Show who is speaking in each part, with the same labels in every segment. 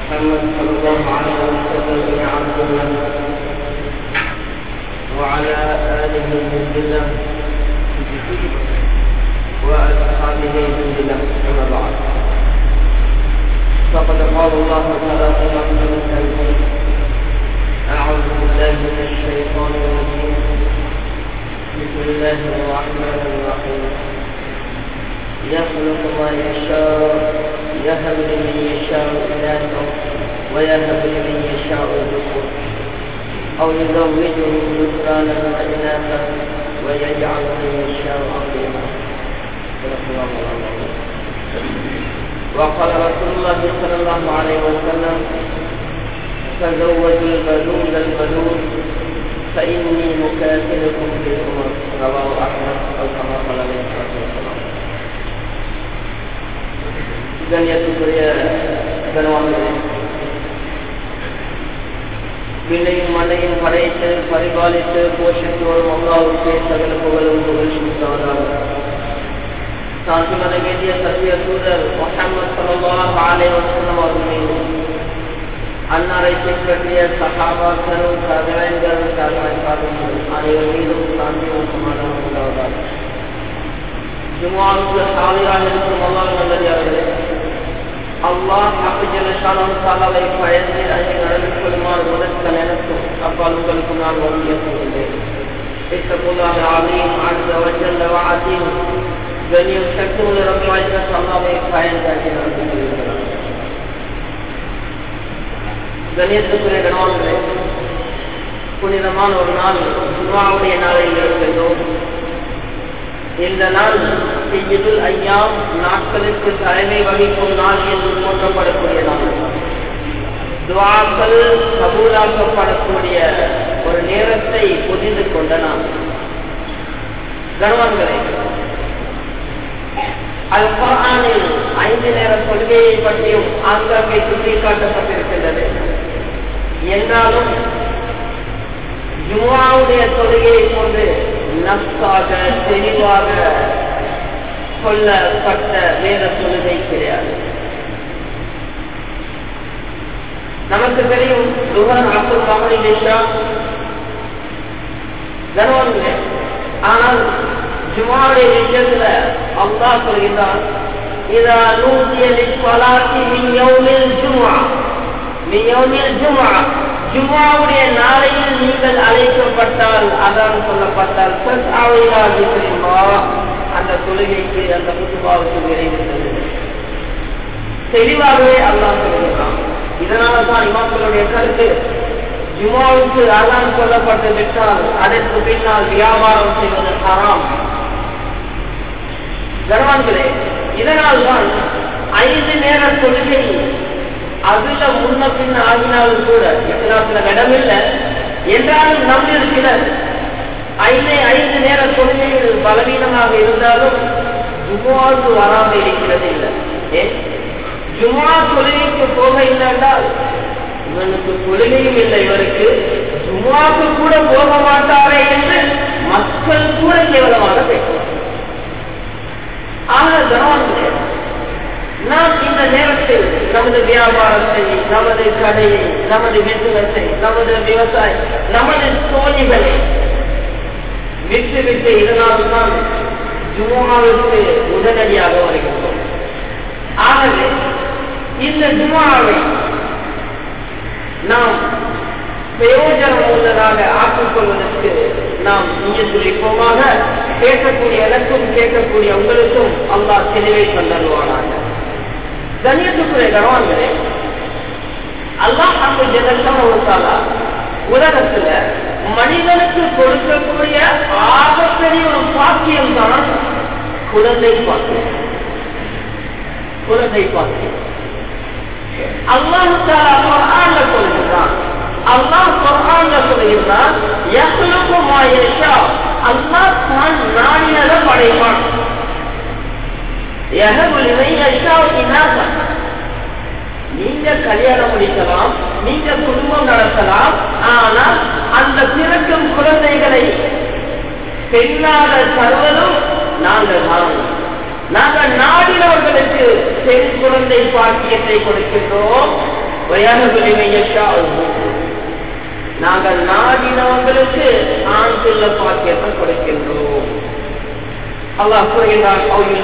Speaker 1: محمد صلى الله عليه وسلم بن عبد الله وعلى آله من الله وأصحابه من الله أما بعد فقد قال الله تعالى في محكم التنزيل أعوذ بالله من الشيطان الرجيم بسم الله الرحمن الرحيم يخلق ما يشاء يهب لمن يشاء إناثا ويهب لمن يشاء الذكور أو يزوجهم ذكرانا وإناثا ويجعل من يشاء عقيما صدق الله العظيم وقال رسول الله صلى الله عليه وسلم تزوجوا البنون البنون فإني مكاثركم في الأمم رواه أحمد أو كما قال عليه الصلاة والسلام கண்ணியத்துக்குரிய கனவான்களே விண்ணையும் மண்ணையும் படைத்து பரிபாலித்து போஷித்து வரும் அல்லாவுக்கே சகல புகழும் புகழ்ச்சி உண்டாவதாக சாந்தி மதகேதிய சத்திய தூதர் முகமது சல்லாஹ் ஆலை வசனம் அவர்கள் மீது அன்னாரை பின்பற்றிய சகாபாக்களும் சகலங்கள் சகலங்களும் அனைவர் மீதும் சாந்தியும் சமாதானம் உண்டாவதாக ஜுமாவுக்கு சாலையாக இருக்கும் அல்லாஹ் நல்லதார்களே அல்லாஹ் அபிஜலசாலம் சாலாவை பயந்து அதை நடந்து கொள்ளுமாறு முதற்கல் எனக்கும் அப்பால் உங்களுக்கும் நான் வந்திய செய்கின்றேன் இத்தகுல்லாக ஆலயம் ஆழ்ந்த வஜல்ல வாசியும் கண்ணியம் சக்தி உள்ள ரபி வாய்ந்த சல்லாவை பயன்பாட்டி நடந்து கொள்கிறார் கண்ணியத்துக்குரிய கணவான்களே புனிதமான ஒரு நாள் ஜுமாவுடைய நாளில் இருக்கின்றோம் இந்த நாள் செய்யுள் ஐயாம் நாட்களுக்கு தலைமை வகிக்கும் நாள் என்று போற்றப்படக்கூடிய நாள் துவாக்கள் கபூலாக்கப்படக்கூடிய ஒரு நேரத்தை புரிந்து கொண்ட நாள் கணவன்களே அல் குரானில் ஐந்து நேர கொள்கையை பற்றியும் ஆங்காங்கே சுட்டிக்காட்டப்பட்டிருக்கின்றது என்றாலும் ஜுமாவுடைய தொழுகையை கொண்டு நப்சாக தெளிவாக சொல்லப்பட்ட வேத தொழுகை கிடையாது நமக்கு தெரியும் துகர் அப்துல் கமலி தேஷா கனவன்களே ஆனால் ஜுமாவுடைய விஷயத்துல அல்லா சொல்கிறான் இதா நூத்திய லிஸ்வலாத்தி மின் யௌமில் ஜுமா மின் யௌமில் ஜுமா ஜுமாவுடைய நாளையில் நீங்கள் அழைக்கப்பட்டால் அதான் சொல்லப்பட்டால் அந்த தொழுகைக்கு அந்த புத்துபாவுக்கு விரைவு தெளிவாகவே அல்லாஹ் சொல்கிறான் இதனாலதான் இமாக்களுடைய கருத்து ஜுமாவுக்கு அதான் சொல்லப்பட்டு விட்டால் அதற்கு பின்னால் வியாபாரம் செய்வது ஹராம் கர்வான்களே இதனால் தான் ஐந்து நேர தொழுகை அதுல முன்ன பின்ன ஆகினாலும் கூட இஸ்லாத்துல இடமில்லை என்றாலும் நம்மில் சிலர் ஐந்து ஐந்து நேர கொள்கைகள் பலவீனமாக இருந்தாலும் ஜுமாவுக்கு வராம இருக்கிறது இல்லை ஏன் ஜுமா தொழுகைக்கு போக இல்லைன்றால் இவனுக்கு கொள்கையும் இல்லை இவருக்கு ஜுமாவுக்கு கூட போக மாட்டாரே என்று மக்கள் கூட கேவலமாக பேசுவார் ஆக கவனம் நாம் இந்த நேரத்தில் நமது வியாபாரத்தை நமது கடையை நமது பிசினஸை நமது விவசாயம் நமது தோழிகளை விட்டு விட்டு இதனால் தான் ஜுமாவுக்கு உடனடியாக வருகின்றோம் ஆகவே இந்த ஜுமாவை நாம் பிரயோஜனம் உள்ளதாக ஆக்கிக் கொள்வதற்கு நாம் நீயத்துழைப்போமாக கேட்கக்கூடிய எனக்கும் கேட்கக்கூடிய உங்களுக்கும் அல்லாஹ் தெளிவை தந்தருவானாக கண்ணியத்துக்குரிய கணவான்களே அல்லாஹ் அப்ப ஜெகத்தாலா உலகத்துல மனிதனுக்கு கொடுக்கக்கூடிய ஆகப்பெரிய ஒரு பாக்கியம் தான் குழந்தை பாக்கியம் குழந்தை பாக்கியம் அல்லாஹு குரான்ல சொல்கிறான் அல்லாஹ் குரான்ல சொல்கிறான் அல்லாஹ் தான் நாடினதை படைப்பான் நீங்க கல்யாணம் முடிக்கலாம் நீங்க குடும்பம் நடத்தலாம் ஆனால் அந்த பிறக்கும் குழந்தைகளை பெண்ணாக தருவதும் நாங்கள் தான் நாங்கள் நாடினவர்களுக்கு பெண் குழந்தை பாக்கியத்தை கொடுக்கின்றோம் நாங்கள் நாடினவங்களுக்கு ஆண் சொல்ல பாக்கியத்தை கொடுக்கின்றோம் அல்லாஹ் கூறுகின்றான்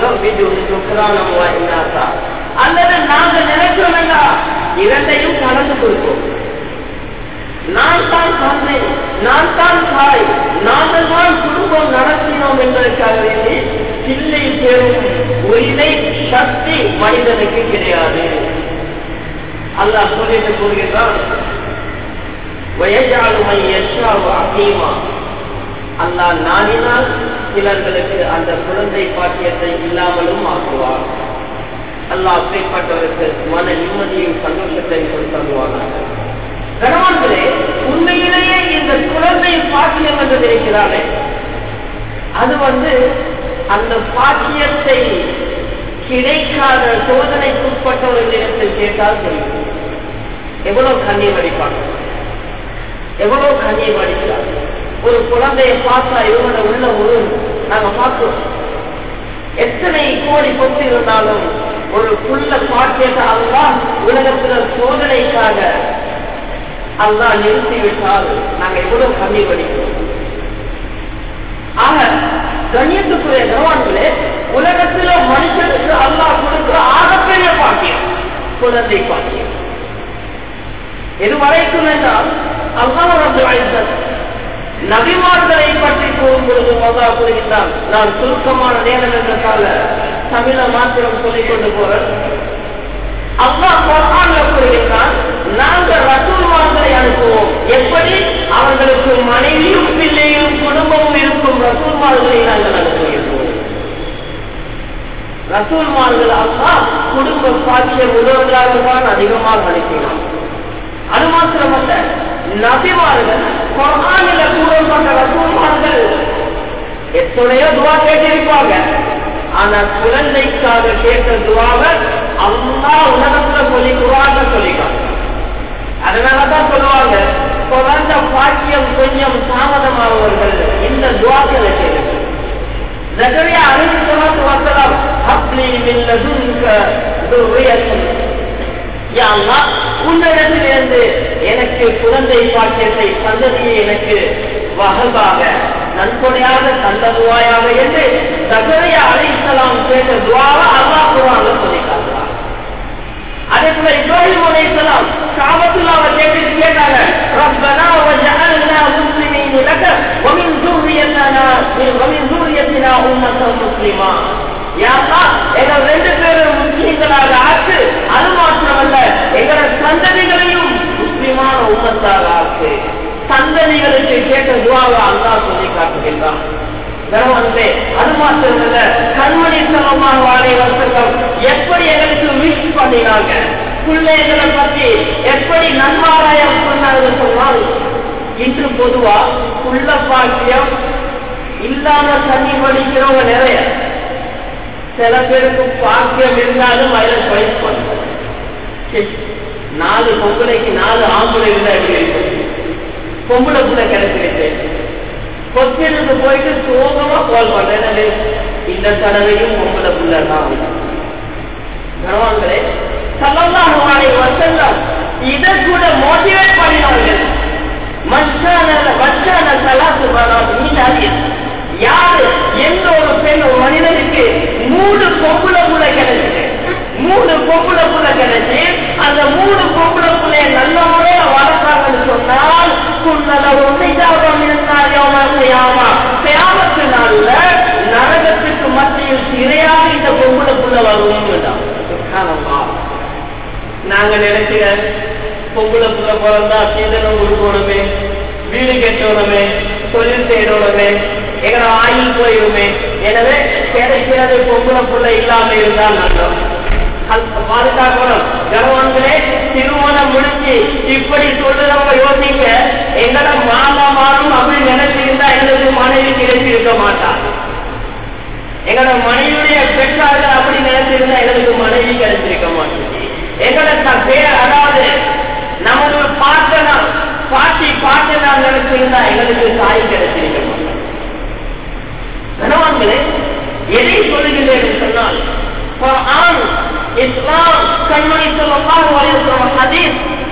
Speaker 1: அல்லது நாங்கள் நினைச்சோம் இரண்டையும் கலந்து கொடுப்போம் நான் தான் தந்தை நான் தான் தாய் நாங்கள் தான் குடும்பம் நடத்தினோம் என்பதற்காக வேண்டி பிள்ளை பெறும் உரிமை சக்தி மனிதனுக்கு கிடையாது அல்லாஹ் சொல்லிட்டு கூறுகின்றான் வயஜாலுமை யஷாவு அகீமா அல்லாஹ் நாடினால் சிலர்களுக்கு அந்த குழந்தை பாக்கியத்தை இல்லாமலும் ஆக்குவார் அல்லாஹ் அப்படிப்பட்டவருக்கு மன நிம்மதியும் சந்தோஷத்தையும் கொடுத்தருவானாக கணவன்களே உண்மையிலேயே இந்த குழந்தை பாக்கியம் என்று இருக்கிறாரே அது வந்து அந்த பாக்கியத்தை கிடைக்காத சோதனைக்குட்பட்டவர்களிடத்தில் கேட்டால் தெரியும் எவ்வளவு கண்ணீர் வடிப்பாங்க எவ்வளவு கண்ணீர் வடிக்கிறார் ஒரு குழந்தையை பார்த்தா இவங்களோட உள்ள ஒரு நாங்க பார்க்கிறோம் எத்தனை கோடி சொத்து இருந்தாலும் ஒரு புள்ள பாக்கியத்தை அல்லா உலகத்துல சோதனைக்காக அல்லா நிறுத்திவிட்டால் நாங்க எவ்வளவு கண்ணீர் வடிக்கிறோம் ஆக கண்ணியத்துக்குரிய கனவான்களே உலகத்துல மனுஷனுக்கு அல்லாஹ் கொடுக்கிற ஆகப்பெரிய பாக்கியம் குழந்தை பாக்கியம் எது வரைக்கும் என்றால் அல்லாஹ் நபிமார்களை பற்றி கூறும் பொழுது மதா கூறுகின்றான் நான் சுருக்கமான நேரம் என்றதால தமிழ மாத்திரம் சொல்லிக் கொண்டு போறேன் அல்லாஹ் குரான்ல கூறுகின்றான் நாங்கள் ரசூல்மார்களை அனுப்புவோம் எப்படி அவர்களுக்கு மனைவியும் பிள்ளையும் குடும்பமும் இருக்கும் ரசூல்மார்களை நாங்கள் அனுப்புகின்றோம் ரசூல்மார்கள் அல்லா குடும்ப சாட்சியம் உதவுவதாக தான் அதிகமாக அனுப்பினான் அது மாத்திரமல்ல நபிமார்கள் குரானில கூறப்பட்ட ரசூல்மார்கள் எத்தனையோ துவா கேட்டிருப்பாங்க ஆனா குழந்தைக்காக கேட்ட துவாவை அல்லா உலகத்துல சொல்லி குரான்ல சொல்லிக்காங்க அதனாலதான் சொல்லுவாங்க குழந்தை பாக்கியம் கொஞ்சம் தாமதமானவர்கள் இந்த துவாக்களை கேளுங்க ஜகரியா அலைஹி ஸலாத்து வஸலாம் ஹப்லி மின் லதுன்க துர்ரியத்தன் யா அல்லாஹ் உன்னிடத்திலிருந்து எனக்கு குழந்தை பாக்கியத்தை சந்ததியை எனக்கு வகபாக நன்கொடையாக தந்ததுவாயாக என்று ஜகரியா அலைஹிஸ்ஸலாம் கேட்ட துவாவை அல்லாஹ் குர்ஆன்ல சொல்லி காட்டுறார் அதே போல இப்ராஹிம் அலைஹிஸ்ஸலாம் காபத்துல்லாவை கேட்டு கேட்டாங்க ரப்பனா வஜஅல்னா முஸ்லிமீன் லக ومن ذريتنا ومن ذريتنا أمة مسلمة எங்கள் ரெண்டு பேரும் முஸ்லீம்களாக ஆக்கு அது மாத்திரமல்ல எங்களோட சந்ததிகளையும் முஸ்லிமான உம்மத்தாக ஆக்கு சந்ததிகளுக்கு கேட்ட துவாவை அல்லா சொல்லி காட்டுகின்றான் கனவந்தே அது மாத்திரமல்ல கண்மணி செலவாக வாழை வருஷம் எப்படி எங்களுக்கு விஷ் பண்ணினாங்க பிள்ளைகளை பத்தி எப்படி நன்மாராயம் சொன்னாங்க சொன்னால் இன்று பொதுவா உள்ள பாக்கியம் இல்லாம தண்ணி படிக்கிறவங்க நிறைய சில பேருக்கு பாக்கியம் இருந்தாலும் அதுல choice பண்ணுவோம் நாலு பொம்பளைக்கு நாலு ஆம்பளை இருந்தா எப்படி இருக்கும் பொம்பளை புள்ள கிடைச்சிருக்கு கொஸ்டினுக்கு போயிட்டு சோகமா கால் பண்றேன் இந்த தடவையும் பொம்பளை புள்ள தான் கனவான்களே சல்லல்லாஹு அலைஹி வஸல்லம் இதை கூட மோட்டிவேட் பண்ணினார்கள் மச்சான மச்சான சலாத்து பராது மீனாதி யாரு எந்த ஒரு பெண் ஒரு மனிதனுக்கு மூணு பொம்புல புள்ள கிடைச்சு மூணு பொம்புல புள்ள கிடைச்சு அந்த மூணு பொம்புல புள்ளைய நல்ல முறையில வளர்த்தாங்கன்னு சொன்னால் குன்னல ஒன்றைக்காக இருந்தாயாமா பேமத்து நாள்ல நரகத்துக்கு மத்தியில் சிறையாக இந்த பொம்புல புள்ள வரும் நாங்க நினைக்கிற பொம்பளை புள்ள பிறந்தா சீதனம் கொடுக்கணுமே வீடு கட்டணுமே தொழில் செய்யணுமே எங்களை ஆயில் போயிருமே எனவே கிடைக்கிறது பொம்பளை புள்ள இல்லாம இருந்தால் நல்லோம் பாதுகாக்கணும் கனவான்களே திருமணம் முடிச்சு இப்படி சொல்லுறவங்க யோசிக்க எங்கட மாமா மாறும் அப்படி நினைச்சிருந்தா எங்களுக்கு மனைவி கிடைச்சிருக்க மாட்டான் எங்களோட மனைவியுடைய பெற்றார்கள் அப்படி நினைச்சிருந்தா எங்களுக்கு மனைவி கிடைச்சிருக்க மாட்டேங்குது எங்களை பேர் அதாவது நமது பாட்டனா பாட்டி பாட்டனா நினைச்சிருந்தா எங்களுக்கு தாய் கிடைச்சிருக்க மாட்டோம் கனவான்களே எதை சொல்லுகிறேன் என்று சொன்னால் குர்ஆன் இஸ்லாம் கண்மணி சொல்லலாம் ஹதீஸ்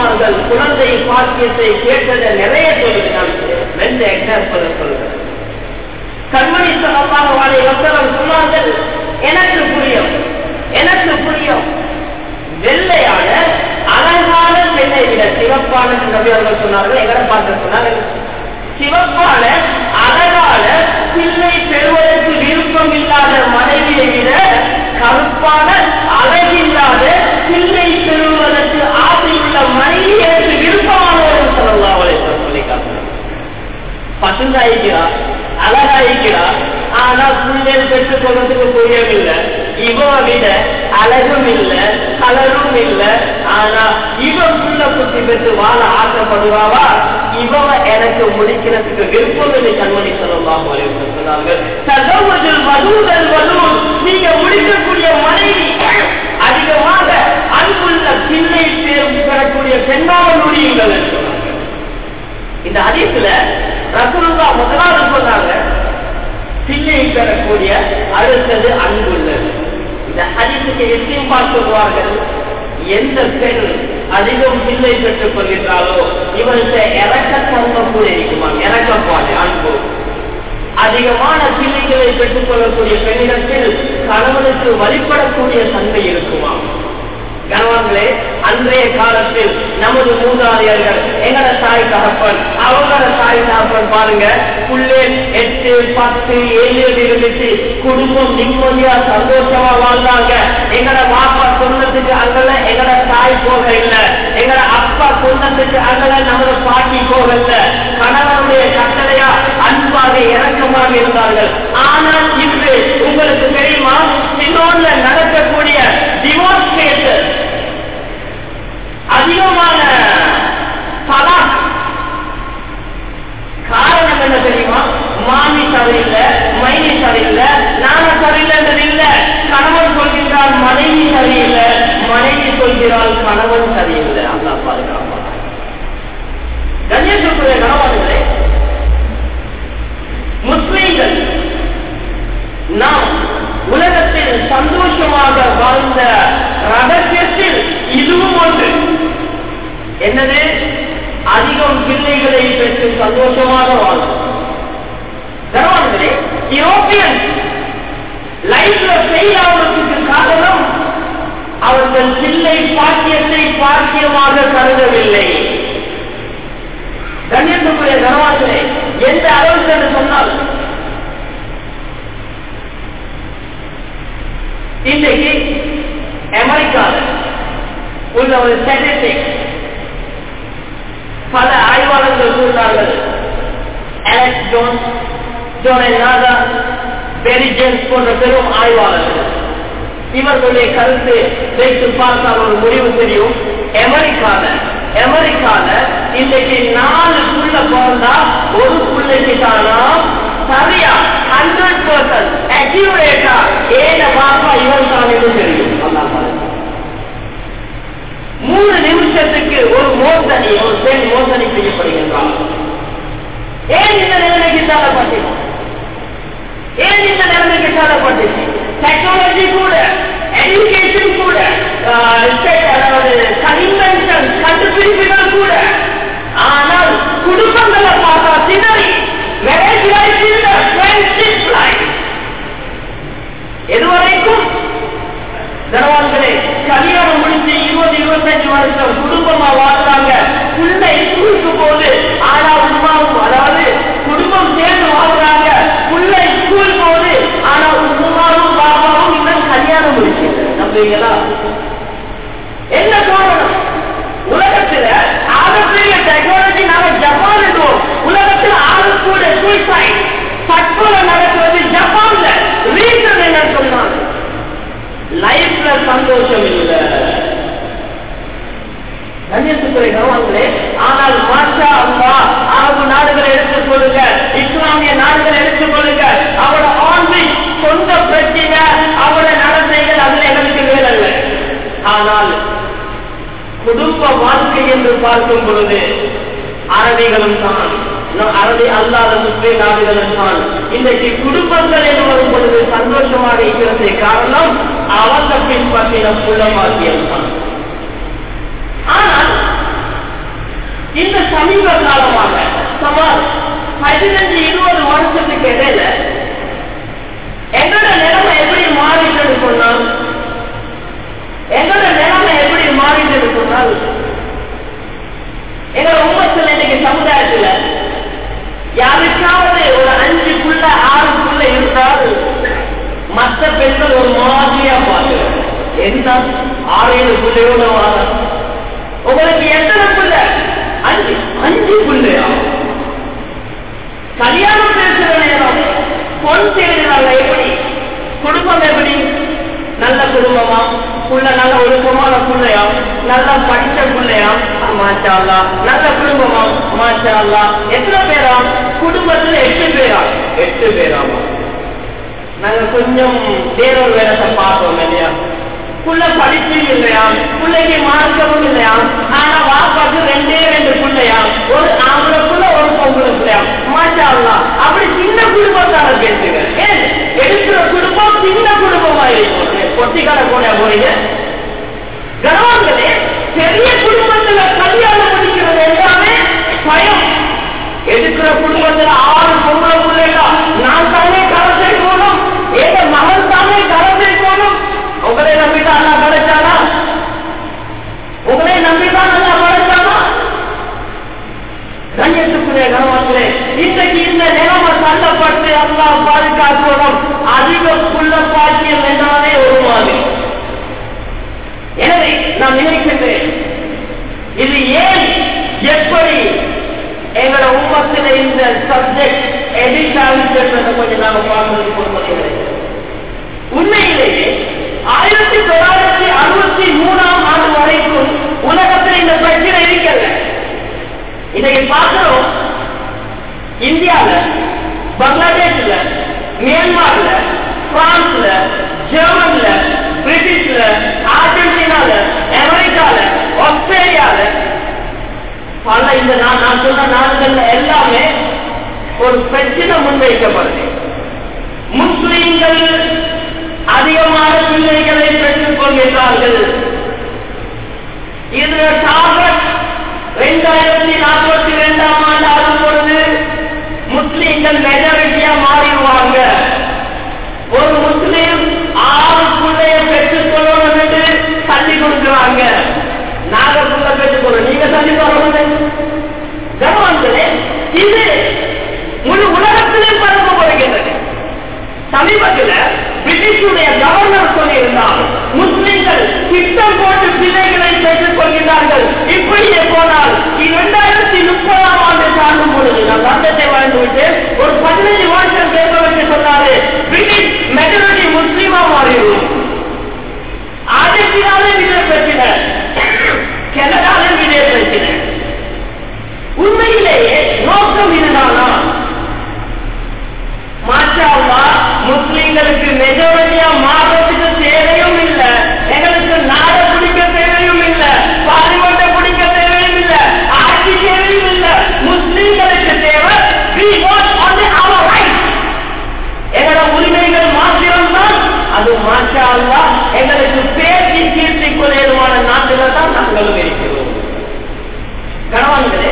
Speaker 1: மனைவிமார்கள் குழந்தை பாக்கியத்தை கேட்டதை நிறைய சொல்லுது நான் ரெண்டு எக்ஸாம்பிள் சொல்லுறேன் கண்மணி சொல்லமாக வாழை வசனம் சொன்னார்கள் எனக்கு புரியும் எனக்கு புரியும் வெள்ளையான அழகான பெண்ணை விட சிவப்பான நபி அவர்கள் சொன்னார்கள் எங்களை பார்த்து சொன்னார்கள் சிவப்பான அழகான பிள்ளை பெறுவதற்கு விருப்பம் இல்லாத மனைவியை விட கருப்பான அழகில்லாத பிள்ளை பெறுவதற்கு ஆசையுள்ள மனைவி எனக்கு விருப்பமானவர்கள் சொல்லலாம் அவளை சொல்லி காட்டுறாங்க பசுந்தாயிக்கிறா அழகாயிக்கிறா ஆனா பிள்ளைகள் பெற்றுக் கொள்றதுக்கு புரியவில்லை இவ விட அழகும் இல்ல கலரும் இல்ல ஆனா இவன் புள்ள குத்தி பெற்று வாழ ஆசைப்படுவாவா இவ எனக்கு முடிக்கிறதுக்கு விருப்பம் இல்லை கண்மணி சொல்லலாம் சொன்னார்கள் தகவல் வலூதல் வலூல் நீங்க முடிக்கக்கூடிய மனைவி அதிகமாக அன்புள்ள பிள்ளை தேர்வு பெறக்கூடிய பெண்ணாக நுடியுங்கள் என்று சொன்னாங்க இந்த அதிசல ரசூலுல்லா முதலாவது சொன்னாங்க பிள்ளை பெறக்கூடிய அடுத்தது அன்புள்ளது இந்த ஹதீஸுக்கு எத்தையும் பார்த்துவார்கள் எந்த பெண் அதிகம் பிள்ளை பெற்றுக் கொள்கின்றாலோ இவர்கிட்ட இறக்கத்தன்மை கூட இருக்குமா இறக்கப்பாடு அன்பு அதிகமான பிள்ளைகளை பெற்றுக் கொள்ளக்கூடிய பெண்ணிடத்தில் கணவனுக்கு வழிபடக்கூடிய தன்மை இருக்குமா கணவன்களே அன்றைய காலத்தில் நமது மூதாதையர்கள் எங்கட தாய் தகப்பன் அவங்களோட தாய் தகப்பன் பாருங்க புள்ளே எட்டு பத்து ஏழு இருந்துச்சு குடும்பம் நிம்மதியா சந்தோஷமா வாழ்ந்தாங்க எங்கட பாப்பா சொன்னதுக்கு அங்கல எங்கட தாய் போக இல்ல எங்கட அப்பா சொன்னதுக்கு அங்கல நமது பாட்டி போக இல்ல கணவனுடைய கட்டளையா அன்பாக இறக்கமாக இருந்தார்கள் ஆனால் இன்று உங்களுக்கு தெரியுமா சின்னோன்ல நடக்கக்கூடிய டிவோர்ஸ் கேசஸ் அதிகமான தலா காரணம் என்ன தெரியுமா மாமி சரியில்லை மைனி சரியில்லை நான சரியில்லைன்றது இல்ல கணவன் சொல்கின்றால் மனைவி சரியில்லை மனைவி சொல்கிறாள் கணவன் சரியில்லை அல்லா பாதுகாப்பா கணேசத்துடைய கணவன்களே முஸ்லீம்கள் நாம் உலகத்தில் சந்தோஷமாக வாழ்ந்த ரகசியத்தில் இதுவும் ஒன்று என்னது அதிகம் பிள்ளைகளை பெற்று சந்தோஷமாக வாழும் கர்வான்களே யூரோப்பியன் லைஃப்ல ஃபெயில் ஆவதற்கு காரணம் அவர்கள் பிள்ளை பாக்கியத்தை பாக்கியமாக கருதவில்லை கண்ணியத்துக்குரிய கர்வான்களே எந்த அளவுக்கு என்று சொன்னால் இன்றைக்கு அமெரிக்காவில் உள்ள ஒரு ஸ்டாட்டிஸ்டிக் பல ஆய்வாளர்கள் கூறினார்கள் Alex Jones Jonah Perry James போன்ற பெரும் ஆய்வாளர்கள் இவர்களுடைய கருத்து வைத்து பார்த்தால் ஒரு முடிவு தெரியும் அமெரிக்கால அமெரிக்கால இன்றைக்கு நாலு புள்ள பிறந்தா ஒரு பிள்ளைக்கு தானா சரியா ஹண்ட்ரட் பர்சன்ட் அக்யூரேட்டா ஏன பாப்பா இவன் தான் என்று தெரியும் அல்லா பாருங்க மூணு நிமிஷத்துக்கு ஒரு மோசடி ஒரு பெண் மோசடி செய்யப்படுகின்றார் ஏன் இந்த நிலைமைக்கு தள்ளப்பட்டோம் ஏன் இந்த நிலைமைக்கு தள்ளப்பட்டுச்சு டெக்னாலஜி கூட எஜுகேஷன் கூட அதாவது கன்வென்ஷன் கண்டுபிடிப்புகள் கூட ஆனால் குடும்பங்களை பார்த்தா சிதறி மேரேஜ் லைஃப் இல்ல ஃப்ரெண்ட்ஷிப் லைஃப் எதுவரைக்கும் தர்வான்களே கல்யாணம் முடிஞ்சு இருபது இருபத்தஞ்சு வருஷம் குடும்பமா வாழ்றாங்க பிள்ளை ஸ்கூலுக்கு போகுது ஆனா உமாவும் அதாவது குடும்பம் சேர்ந்து வாழ்றாங்க பிள்ளை ஸ்கூல் போகுது ஆனா உமாவும் பாபாவும் இன்னும் கல்யாணம் முடிச்சு நம்புவீங்களா என்ன காரணம் உலகத்துல ஆகப்பெரிய டெக்னாலஜி நாம ஜப்பான் இருக்கோம் உலகத்துல ஆறு கூட சூசைட் தற்கொலை நடக்கிறது ஜப்பான்ல ரீசன் என்ன சொன்னாங்க லைஃப்ல சந்தோஷம் இல்லை கண்ணியத்துக்குறை கவனங்களே ஆனால் மாஷா அல்லா அரபு நாடுகளை எடுத்துக் கொள்ளுங்க இஸ்லாமிய நாடுகளை எடுத்துக் கொள்ளுங்க அவட ஆண்மை சொந்த பிரச்சனை அவட நடத்தைகள் அதுல எங்களுக்கு வேறல்ல ஆனால் குடும்ப வாழ்க்கை என்று பார்க்கும் பொழுது அரபிகளும் தான் அரபி அல்லாத முஸ்லிம் நாடுகளும் தான் இன்றைக்கு குடும்பங்கள் என்று வரும் பொழுது சந்தோஷமாக இருக்கிறது காரணம் அவங்க பின்பற்றின புலமாக்கியம் தான் ஆனால் யாருக்காவது ஒரு அஞ்சு புள்ள ஆறு புள்ள இருந்தால் மற்ற பெண்கள் ஒரு மாதிரியா பார்க்கிறாங்க என்ன ஆறு ஏழு பிள்ளையோட வாங்க உங்களுக்கு எத்தனை புள்ள அஞ்சு அஞ்சு புள்ளையா கல்யாணம் பேசுற நேரம் பொன் தேடுறாங்க எப்படி குடும்பம் எப்படி நல்ல குடும்பமா புள்ள நல்ல ஒழுக்கமான புள்ளையா நல்ல படித்த புள்ளையா மாஷா அல்லா நல்ல குடும்பமா மாஷா அல்லா எத்தனை பேரா குடும்பத்துல எட்டு பேரா எட்டு பேராமா நாங்க கொஞ்சம் வேறொரு வேடத்தை பார்த்தோம் இல்லையா புள்ள படிச்சு இல்லையா பிள்ளைக்கு மார்க்கவும் இல்லையா ஆனா வாப்பாக்கு ரெண்டே ரெண்டு பிள்ளையா ஒரு ஆம்பளை புள்ள ஒரு பொம்பளை பிள்ளையா மாஷா அல்லா அப்படி சின்ன குடும்பத்தால பேசுங்க ஏன் எடுக்கிற குடும்பம் சின்ன குடும்பமா இருக்கும் பொட்டிக்கார கூட போறீங்க கனவாங்களே பெரிய குடும்பத்துல கல்யாணம் முடிக்கிறது எல்லாமே பயம் எடுக்கிற குடும்பத்துல ஆறு பொம்பளை பிள்ளைகளா நான் தானே கரை சேர்க்கணும் எங்க மகன் தானே கரை சேர்க்கணும் உங்களை நம்பிதான் நல்லா கிடைச்சானா உங்களை நம்பிதான் நல்லா கிடைச்சானா கண்ணியத்துக்குரிய கனவாங்களே இன்றைக்கு இந்த நிலைமை தள்ளப்பட்டு அல்லா பாதுகாக்கணும் அதிக புள்ள பாக்கியம் என்றாலே ஒரு மாதிரி எனவே நான் நினைக்கின்றேன் இது ஏன் எப்படி எங்களோட உம்மத்தில் இந்த சப்ஜெக்ட் எடிட் ஆகிட்டு கொஞ்சம் நாம பார்க்கறது பொறுமதிகளை உண்மையிலேயே ஆயிரத்தி தொள்ளாயிரத்தி அறுபத்தி மூணாம் ஆண்டு வரைக்கும் உலகத்தில் இந்த பிரச்சனை இருக்கல இன்னைக்கு பார்க்கிறோம் இந்தியாவில் பங்களாதேஷ்ல மியான்மர்ல பிரான்ஸ்ல ஜெர்மன்ல பிரிட்டிஷ்ல அர்ஜென்டினால அமெரிக்கால ஆஸ்திரேலியால பல இந்த நான் நான் சொன்ன நாடுகள்ல எல்லாமே ஒரு பிரச்சனை முன்வைக்கப்படுது முஸ்லிம்கள் அதிகமான பிள்ளைகளை பெற்றுக் கொள்கிறார்கள் இது டார்கெட் இரண்டாயிரத்தி நாற்பத்தி இரண்டாம் ஆண்டு ஆகும் பொழுது முஸ்லிம்கள் மெஜாரிட்டியா மாறிடுவாங்க ஒரு முஸ்லீம் ஆறு பிள்ளைய பெற்றுக் கொள்ளணும் என்று தள்ளி கொடுக்கிறாங்க நாங்க புள்ள பெற்றுக் கொள்ளணும் நீங்க தள்ளி தரணும் கவனங்களே இது முழு உலகத்திலே பரப்பப்படுகின்றது சமீபத்தில் பிரிட்டிஷுடைய கவர்னர் சொல்லியிருந்தார் முஸ்லிம்கள் திட்டம் போட்டு பிள்ளைகளை பெற்றுக் கொள்கிறார்கள் இப்படியே போனால் இரண்டாயிரத்தி முப்பதாம் ஆண்டு தாண்டும் பொழுது நான் சட்டத்தை வாழ்ந்துவிட்டு ஒரு பதினைஞ்சு வருஷம் கேட்க வச்சு சொன்னாரு பிரிட்டிஷ் மெஜாரிட்டி முஸ்லீமா மாறிடும் அர்ஜென்டினாலே விஜய பிரச்சனை கனடாலே விஜய பிரச்சனை உண்மையிலேயே நோக்கம் இதுதானா மாஷாவா முஸ்லிம்களுக்கு மெஜாரிட்டியா மாறுறதுக்கு தேவையும் இல்ல எங்களுக்கு நாட பிடிக்க தேவையும் இல்ல பார்லிமெண்ட பிடிக்க தேவையும் இல்ல ஆட்சி தேவையும் இல்ல முஸ்லிம்களுக்கு தேவை we want only our rights எங்களோட உரிமைகள் மாத்திரம்தான் அது மாஷா அல்லா எங்களுக்கு பேசி கீர்த்திக் கொள்ளையுமான நாட்டில் தான் நாங்களும் இருக்கிறோம் கணவன்களே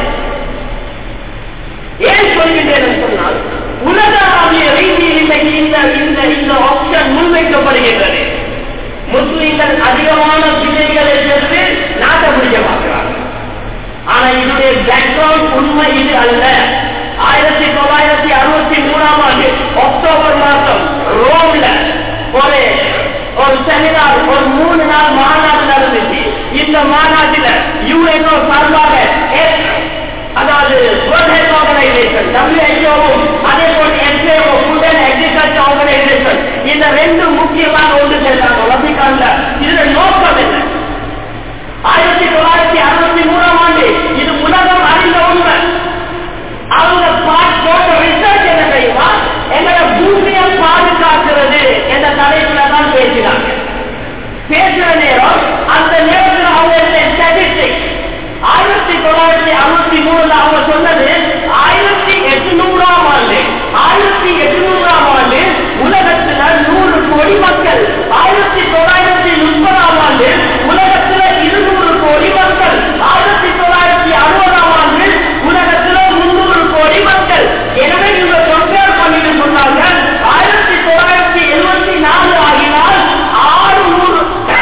Speaker 1: ஏன் சொல்கின்றேன் சொன்னால் உலகளாவிய ரீதியில் இன்னைக்கு இந்த இந்த இந்த ஆப்ஷன் முன்வைக்கப்படுகின்றது முஸ்லிம்கள் அதிகமான பிள்ளைகளை சேர்த்து நாட்டை பிடிக்க பார்க்கிறாங்க ஆனா இதனுடைய பேக்ரவுண்ட் உண்மை இது அல்ல ஆயிரத்தி தொள்ளாயிரத்தி அறுபத்தி மூணாம் ஆண்டு அக்டோபர் மாதம் ரோம்ல ஒரு ஒரு செமினார் ஒரு மூணு நாள் மாநாடு நடந்துச்சு இந்த மாநாட்டில் யுஎன்ஓ சார்பாக அதாவது வேர்ல்ட் ஹெல்த் ஆர்கனைசேஷன் டபிள்யூஹெச்ஓவும் அதே போல் SAO food and agriculture organization இந்த ரெண்டு முக்கியமாக ஒன்று சேர்ந்தாங்க வசிகான்ல இதுல நோக்கம் என்ன ஆயிரத்தி தொள்ளாயிரத்தி அறுபத்தி மூணாம் ஆண்டு இது உலகம் அறிந்த உண்மை அவங்க போட்ட ரிசர்ச் என்ன தெரியுமா எங்களை பூமியை பாதுகாக்கிறது என்ற தலைப்புல தான் பேசினாங்க பேசுற நேரம் அந்த நேரத்தில் அவங்க ஸ்டாட்டிஸ்டிக்ஸ் ஆயிரத்தி தொள்ளாயிரத்தி அறுபத்தி மூணுல அவங்க சொன்னது ஆயிரத்தி எட்டுநூறாம் ஆண்டு ஆயிரத்தி எட்டுநூறாம் ஆண்டு உலகத்துல நூறு கோடி மக்கள் ஆயிரத்தி தொள்ளாயிரத்தி முப்பதாம் ஆண்டு உலகத்துல இருநூறு கோடி மக்கள் ஆயிரத்தி தொள்ளாயிரத்தி அறுபதாம் ஆண்டு உலகத்துல முன்னூறு கோடி மக்கள் எனவே இவங்க கம்பேர் பண்ணிட்டு சொன்னாங்க ஆயிரத்தி தொள்ளாயிரத்தி எழுபத்தி நாலு ஆகினால் ஆறுநூறு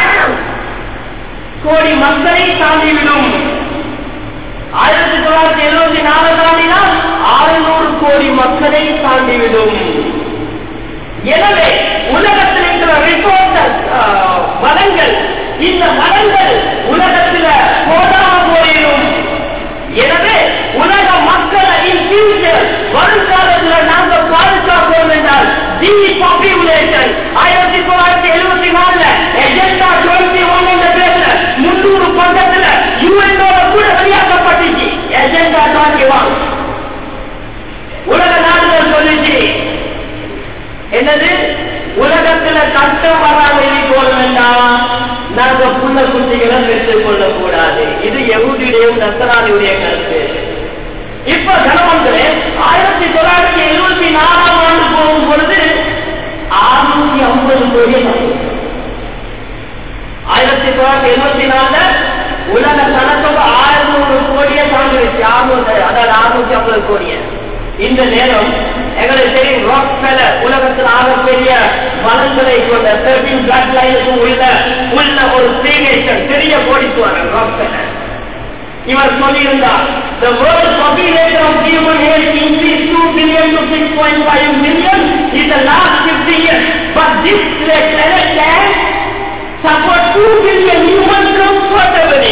Speaker 1: கோடி மக்களை தாண்டிவிடும் ஆயிரத்தி தொள்ளாயிரத்தி எழுபத்தி நாலு தாண்டினால் ஆறுநூறு கோடி மக்களை தாண்டிவிடும் எனவே உலகத்தில் இருக்கிற ரிசோர்சஸ் வளங்கள் இந்த வளங்கள் உலகத்தில் போடாம போயிடும் எனவே உலக மக்களை இன் ஃபியூச்சர் வருங்காலத்தில் நாங்க பாதுகாப்போம் என்றால் தி பாப்புலேஷன் ஆயிரத்தி தொள்ளாயிரத்தி எழுபத்தி நாலுல எஜெண்டா டுவெண்ட்டி ஒன் என்ற பேர்ல முன்னூறு பக்கத்துல யூஎன்ஓ கூட வெளியாக்கப்பட்டுச்சு எஜெண்டா டுவெண்ட்டி ஒன் உலக நாடுகள் சொல்லிச்சு என்னது உலகத்துல கஷ்டம் வராம இருக்கணும் வேண்டாம் நாங்க புள்ள குட்டிகளை பெற்றுக் கொள்ளக் கூடாது இது எகுதியுடையும் நசராணியுடைய கருத்து இப்ப கணவன்களே ஆயிரத்தி தொள்ளாயிரத்தி எழுபத்தி நாலாம் ஆண்டு போகும் பொழுது ஆறுநூத்தி ஐம்பது கோடி ஆயிரத்தி தொள்ளாயிரத்தி எழுபத்தி நாலுல உலக கணக்கு ஆயிரத்தி கோடியை தாண்டிடுச்சு ஆறுநூறு அதாவது ஆறுநூத்தி ஐம்பது கோடியை இந்த நேரம் எங்களுக்கு தெரியும் ராக் ஃபெலர் உலகத்தில் ஆகப்பெரிய வளங்களை கொண்ட தேர்ட்டின் பிளாக் லைனுக்கும் உள்ள உள்ள ஒரு ஸ்ரீநேஷன் பெரிய கோடித்துவாரன் ராக் ஃபெலர் இவர் சொல்லியிருந்தார் the world population of human age increased 2 billion to 6.5 million in the last 50 years but this planet can support 2 billion humans comfortably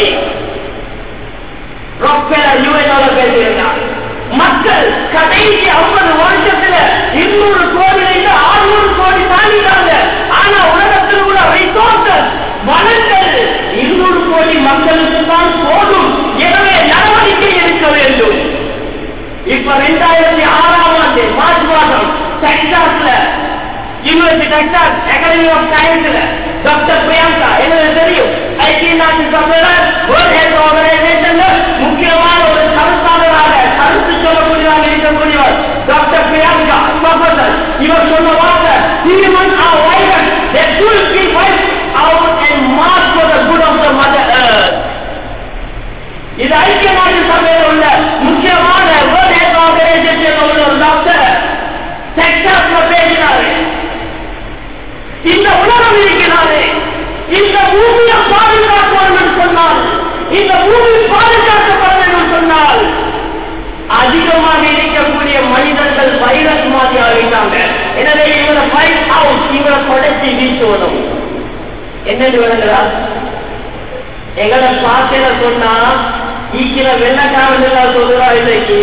Speaker 1: Rockefeller யூஎனோட பேசியிருந்தார் மக்கள் கடைசி ஐம்பது வருஷத்துல இருநூறு கோடியிலிருந்து ஆறுநூறு கோடி தாண்டிட்டாங்க ஆனா உலகத்தில் உள்ள ரிசோர்சஸ் வளங்கள் இருநூறு கோடி மக்களுக்கு தான் போதும் எனவே நடவடிக்கை எடுக்க வேண்டும் இப்ப ரெண்டாயிரத்தி ஆறாம் ஆண்டு மார்ச் மாதம் டெக்சாஸ்ல யூனிவர்சிட்டி டெக்சாஸ் அகாடமி ஆஃப் சயின்ஸ்ல டாக்டர் பிரியங்கா எனக்கு தெரியும் ஐக்கிய நாட்டு சபையில வேர்ல்ட் ஹெல்த் ஆர்கனைசேஷன்ல முக்கியமான ஒரு கருத்தாளராக கருத்து சொல்லக்கூடியதாக இருக்கக்கூடியவர் டாக்டர் பிரியங்கா ப்ரொஃபசர் இவர் சொன்ன வார்த்தை human are violent they should be wiped out and march for the good of the mother earth இது ஐக்கிய நாட்டு சபையில் உள்ள முக்கியமான வேர்ல்ட் ஹெல்த் ஆர்கனைசேஷன் உள்ள ஒரு டாக்டர் டெக்சாஸ்ல பேசினாரு இந்த உலகம் இருக்கிறாரே இந்த பூமியை பாதுகாப்போம் என்று சொன்னால் இந்த பூமி பாதுகாக்கப்படும் என்று சொன்னால் அதிகமாக இருக்கக்கூடிய மனிதர்கள் வைரஸ் மாதிரி ஆகிட்டாங்க எனவே இவரை ஃபைட் அவுட் இவரை தொடர்ச்சி வீசுவதும் என்னன்னு விளங்குதா எங்களை பார்க்கிற சொன்னா ஈக்கிற வெள்ளக்காரன் சொல்றா இன்னைக்கு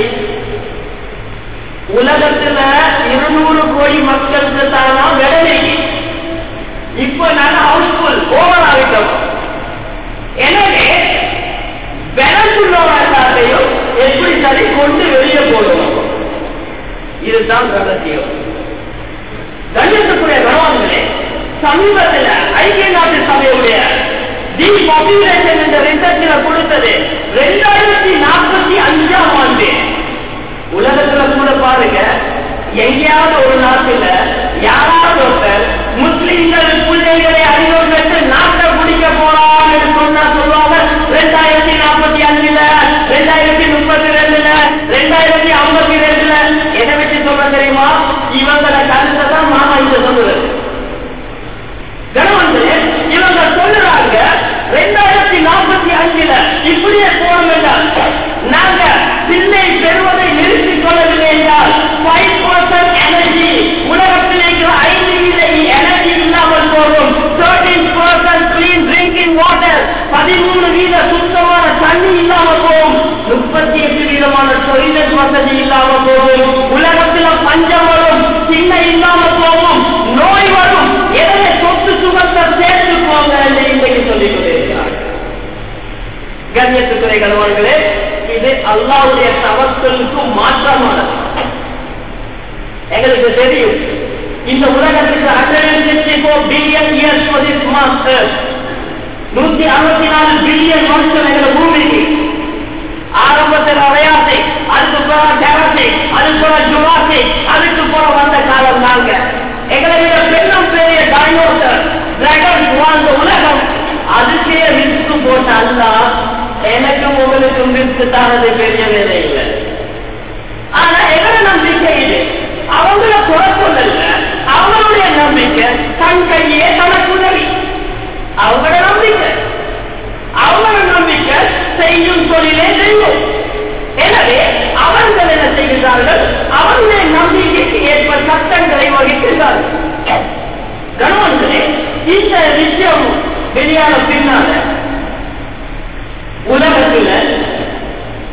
Speaker 1: உலகத்துல இருநூறு கோடி மக்களுக்கு தானா விலை இப்ப நான் ஹவுஸ்ஃபுல் ஓவர் ஆகிட்டோம் எனவே விளக்குள்ளவர்களையும் எப்படி சரி கொண்டு வெளியே போடுவோம் இதுதான் ரகசியம் கண்ணியத்துக்குரிய கணவான்களே சமீபத்தில் ஐக்கிய நாட்டு சபையுடைய தி பாப்புலேஷன் என்ற ரிசர்ச்சில் கொடுத்தது ரெண்டாயிரத்தி நாற்பத்தி அஞ்சாம் ஆண்டு உலகத்துல கூட பாருங்க எங்கேயாவது ஒரு நாட்டுல யாராவது ஒருத்தர் முஸ்லிம்கள் பிள்ளைகளை அறிவோம் பெற்று நாட்டை பிடிக்க போறான்னு சொன்னா சொல்லுவாங்க ரெண்டாயிரத்தி நாற்பத்தி அஞ்சுல ரெண்டாயிரத்தி முப்பத்தி ரெண்டுல ரெண்டாயிரத்தி ஐம்பத்தி ரெண்டுல எதை வச்சு சொல்ற தெரியுமா இவங்கள கருத்தை தான் மாமா இங்க சொல்லுவது கணவன்களே இவங்க சொல்லுறாங்க ரெண்டாயிரத்தி நாற்பத்தி அஞ்சுல இப்படியே போறோம் என்றால் நாங்க பிள்ளை பெறுவதை நிறுத்திக் கொள்ளவில்லை என்றால் ஃபைவ் பர்சன்ட் எனர்ஜி உலகத்தில் இருக்கிற ஐந்து வீத எனர்ஜி இல்லாமல் போகும் thirteen percent clean drinking water பதிமூணு வீத சுத்தமான தண்ணி இல்லாமல் போகும் முப்பத்தி எட்டு வீதமான டொய்லெட் வசதி இல்லாமல் போகும் உலகத்தில் பஞ்சம் வரும் சின்ன இல்லாமல் போகும் நோய் வரும் எனவே சொத்து சுகத்தை சேர்த்து போங்க என்று இன்றைக்கு சொல்லிக் கொண்டிருக்கிறார் கண்ணியத்துக்குறை கணவர்களே இது அல்லாவுடைய தவத்தலுக்கும் மாற்றமானது எங்களுக்கு தெரியும் இந்த உலகத்துக்கு hundred sixty four billion years for this master நூத்தி அறுபத்தி நாலு பில்லியன் வருஷம் எங்க பூமிக்கு ஆரம்பத்தில் அரையாசை அதுக்கு போற டெரசை அதுக்கு போற ஜுவாசை அதுக்கு போற வந்த காலம் நாங்க எங்களை விட பெண்ணும் பெரிய டைனோசர் டிராகன் வாழ்ந்த உலகம் அதுக்கே ரிஸ்க் போட்ட அல்லா எனக்கும் உங்களுக்கும் ரிஸ்க் தானது பெரிய வேலை இல்லை ஆனா எங்களை நம்பிக்கை இது அவங்கள குறைச்சொல்ல அவங்களுடைய நம்பிக்கை தன் கையே தனக்கு உதவி அவங்களோட நம்பிக்கை அவங்களோட நம்பிக்கை செய்யும் தொழிலே செய்யும் எனவே அவர்கள் என்ன செய்கிறார்கள் அவர்கள்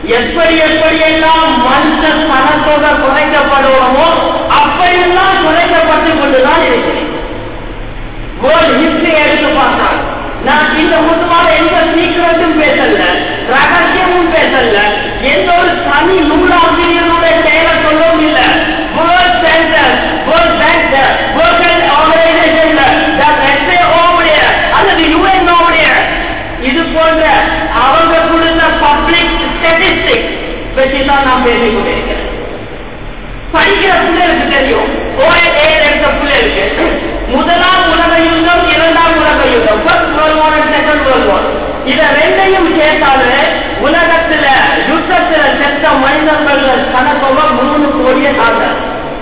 Speaker 1: எப்படி எப்படியெல்லாம் மனித சனத்தொகை குறைக்கப்படுவோமோ அப்படியெல்லாம் குறைக்கப்பட்டு கொண்டுதான் இருக்கிறேன் வேர்ல்ட் ஹிஸ்டரி எடுத்து பார்த்தால் நான் இந்த முதுவாக எந்த சீக்கிரட்டும் பேசல ரகசியமும் பேசல எந்த ஒரு தனி நூலாசிரியருடைய செயலை சொல்லவும் இல்லை world center world bank world ஆர்கனைசேஷன்ல எஸ்ஏஓடைய அல்லது யுஎன்ஓடைய இது போன்ற அவங்க கொடுத்த பப்ளிக் ஸ்டாட்டிஸ்டிக் பற்றி தான் நான் பேசிக் கொண்டிருக்கிறேன் படிக்கிற பிள்ளைகளுக்கு தெரியும் ஓஏ எடுத்த பிள்ளைகளுக்கு முதலாம் உலக யுத்தம் இரண்டாம் உலக யுத்தம் first world war and second world war இத ரெண்டையும் சேர்த்தாலே உலகத்துல யுத்தத்துல செத்த மனிதர்கள் கணக்கொம்ப மூணு கோடியை தாண்டார்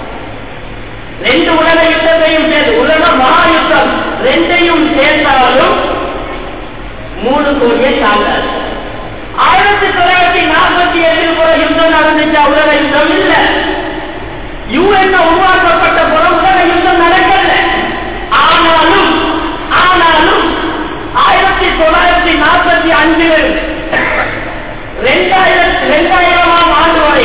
Speaker 1: ரெண்டு உலக யுத்தத்தையும் சேர்த்து உலக மகா யுத்தம் ரெண்டையும் சேர்த்தாலும் மூணு கோடியை தாண்டார் ஆயிரத்தி தொள்ளாயிரத்தி நாற்பத்தி எட்டில் கூட யுத்தம் நடந்துச்சா உலக யுத்தம் இல்ல யுஎன் உருவாக்கப்பட்ட போல உலக யுத்தம் நடக்கல ஆனாலும் ஆனாலும் ஆயிரத்தி தொள்ளாயிரத்தி நாற்பத்தி அஞ்சில் ரெண்டாயிரத்தி ரெண்டாயிரமாம் ஆண்டு வரை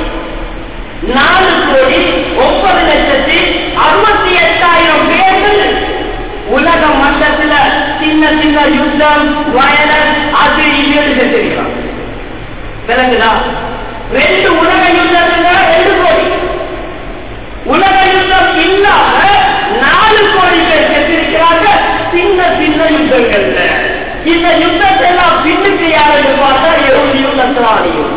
Speaker 1: நாலு கோடி ஒன்பது லட்சத்தி அறுபத்தி எட்டாயிரம் பேர்கள் உலக மட்டத்துல சின்ன சின்ன யுத்தம் வயலன்ஸ் அது இது செஞ்சிருக்கிறான் விளங்குதா ரெண்டு உலக யுத்தத்துல ரெண்டு கோடி உலக யுத்தம் இல்லாம நாலு கோடி பேர் செஞ்சிருக்கிறாங்க சின்ன சின்ன யுத்தங்கள்ல இந்த யுத்தத்தை எல்லாம் பின்னுக்கு யாருன்னு பார்த்தா எருதியும் நஸ்ரானியும்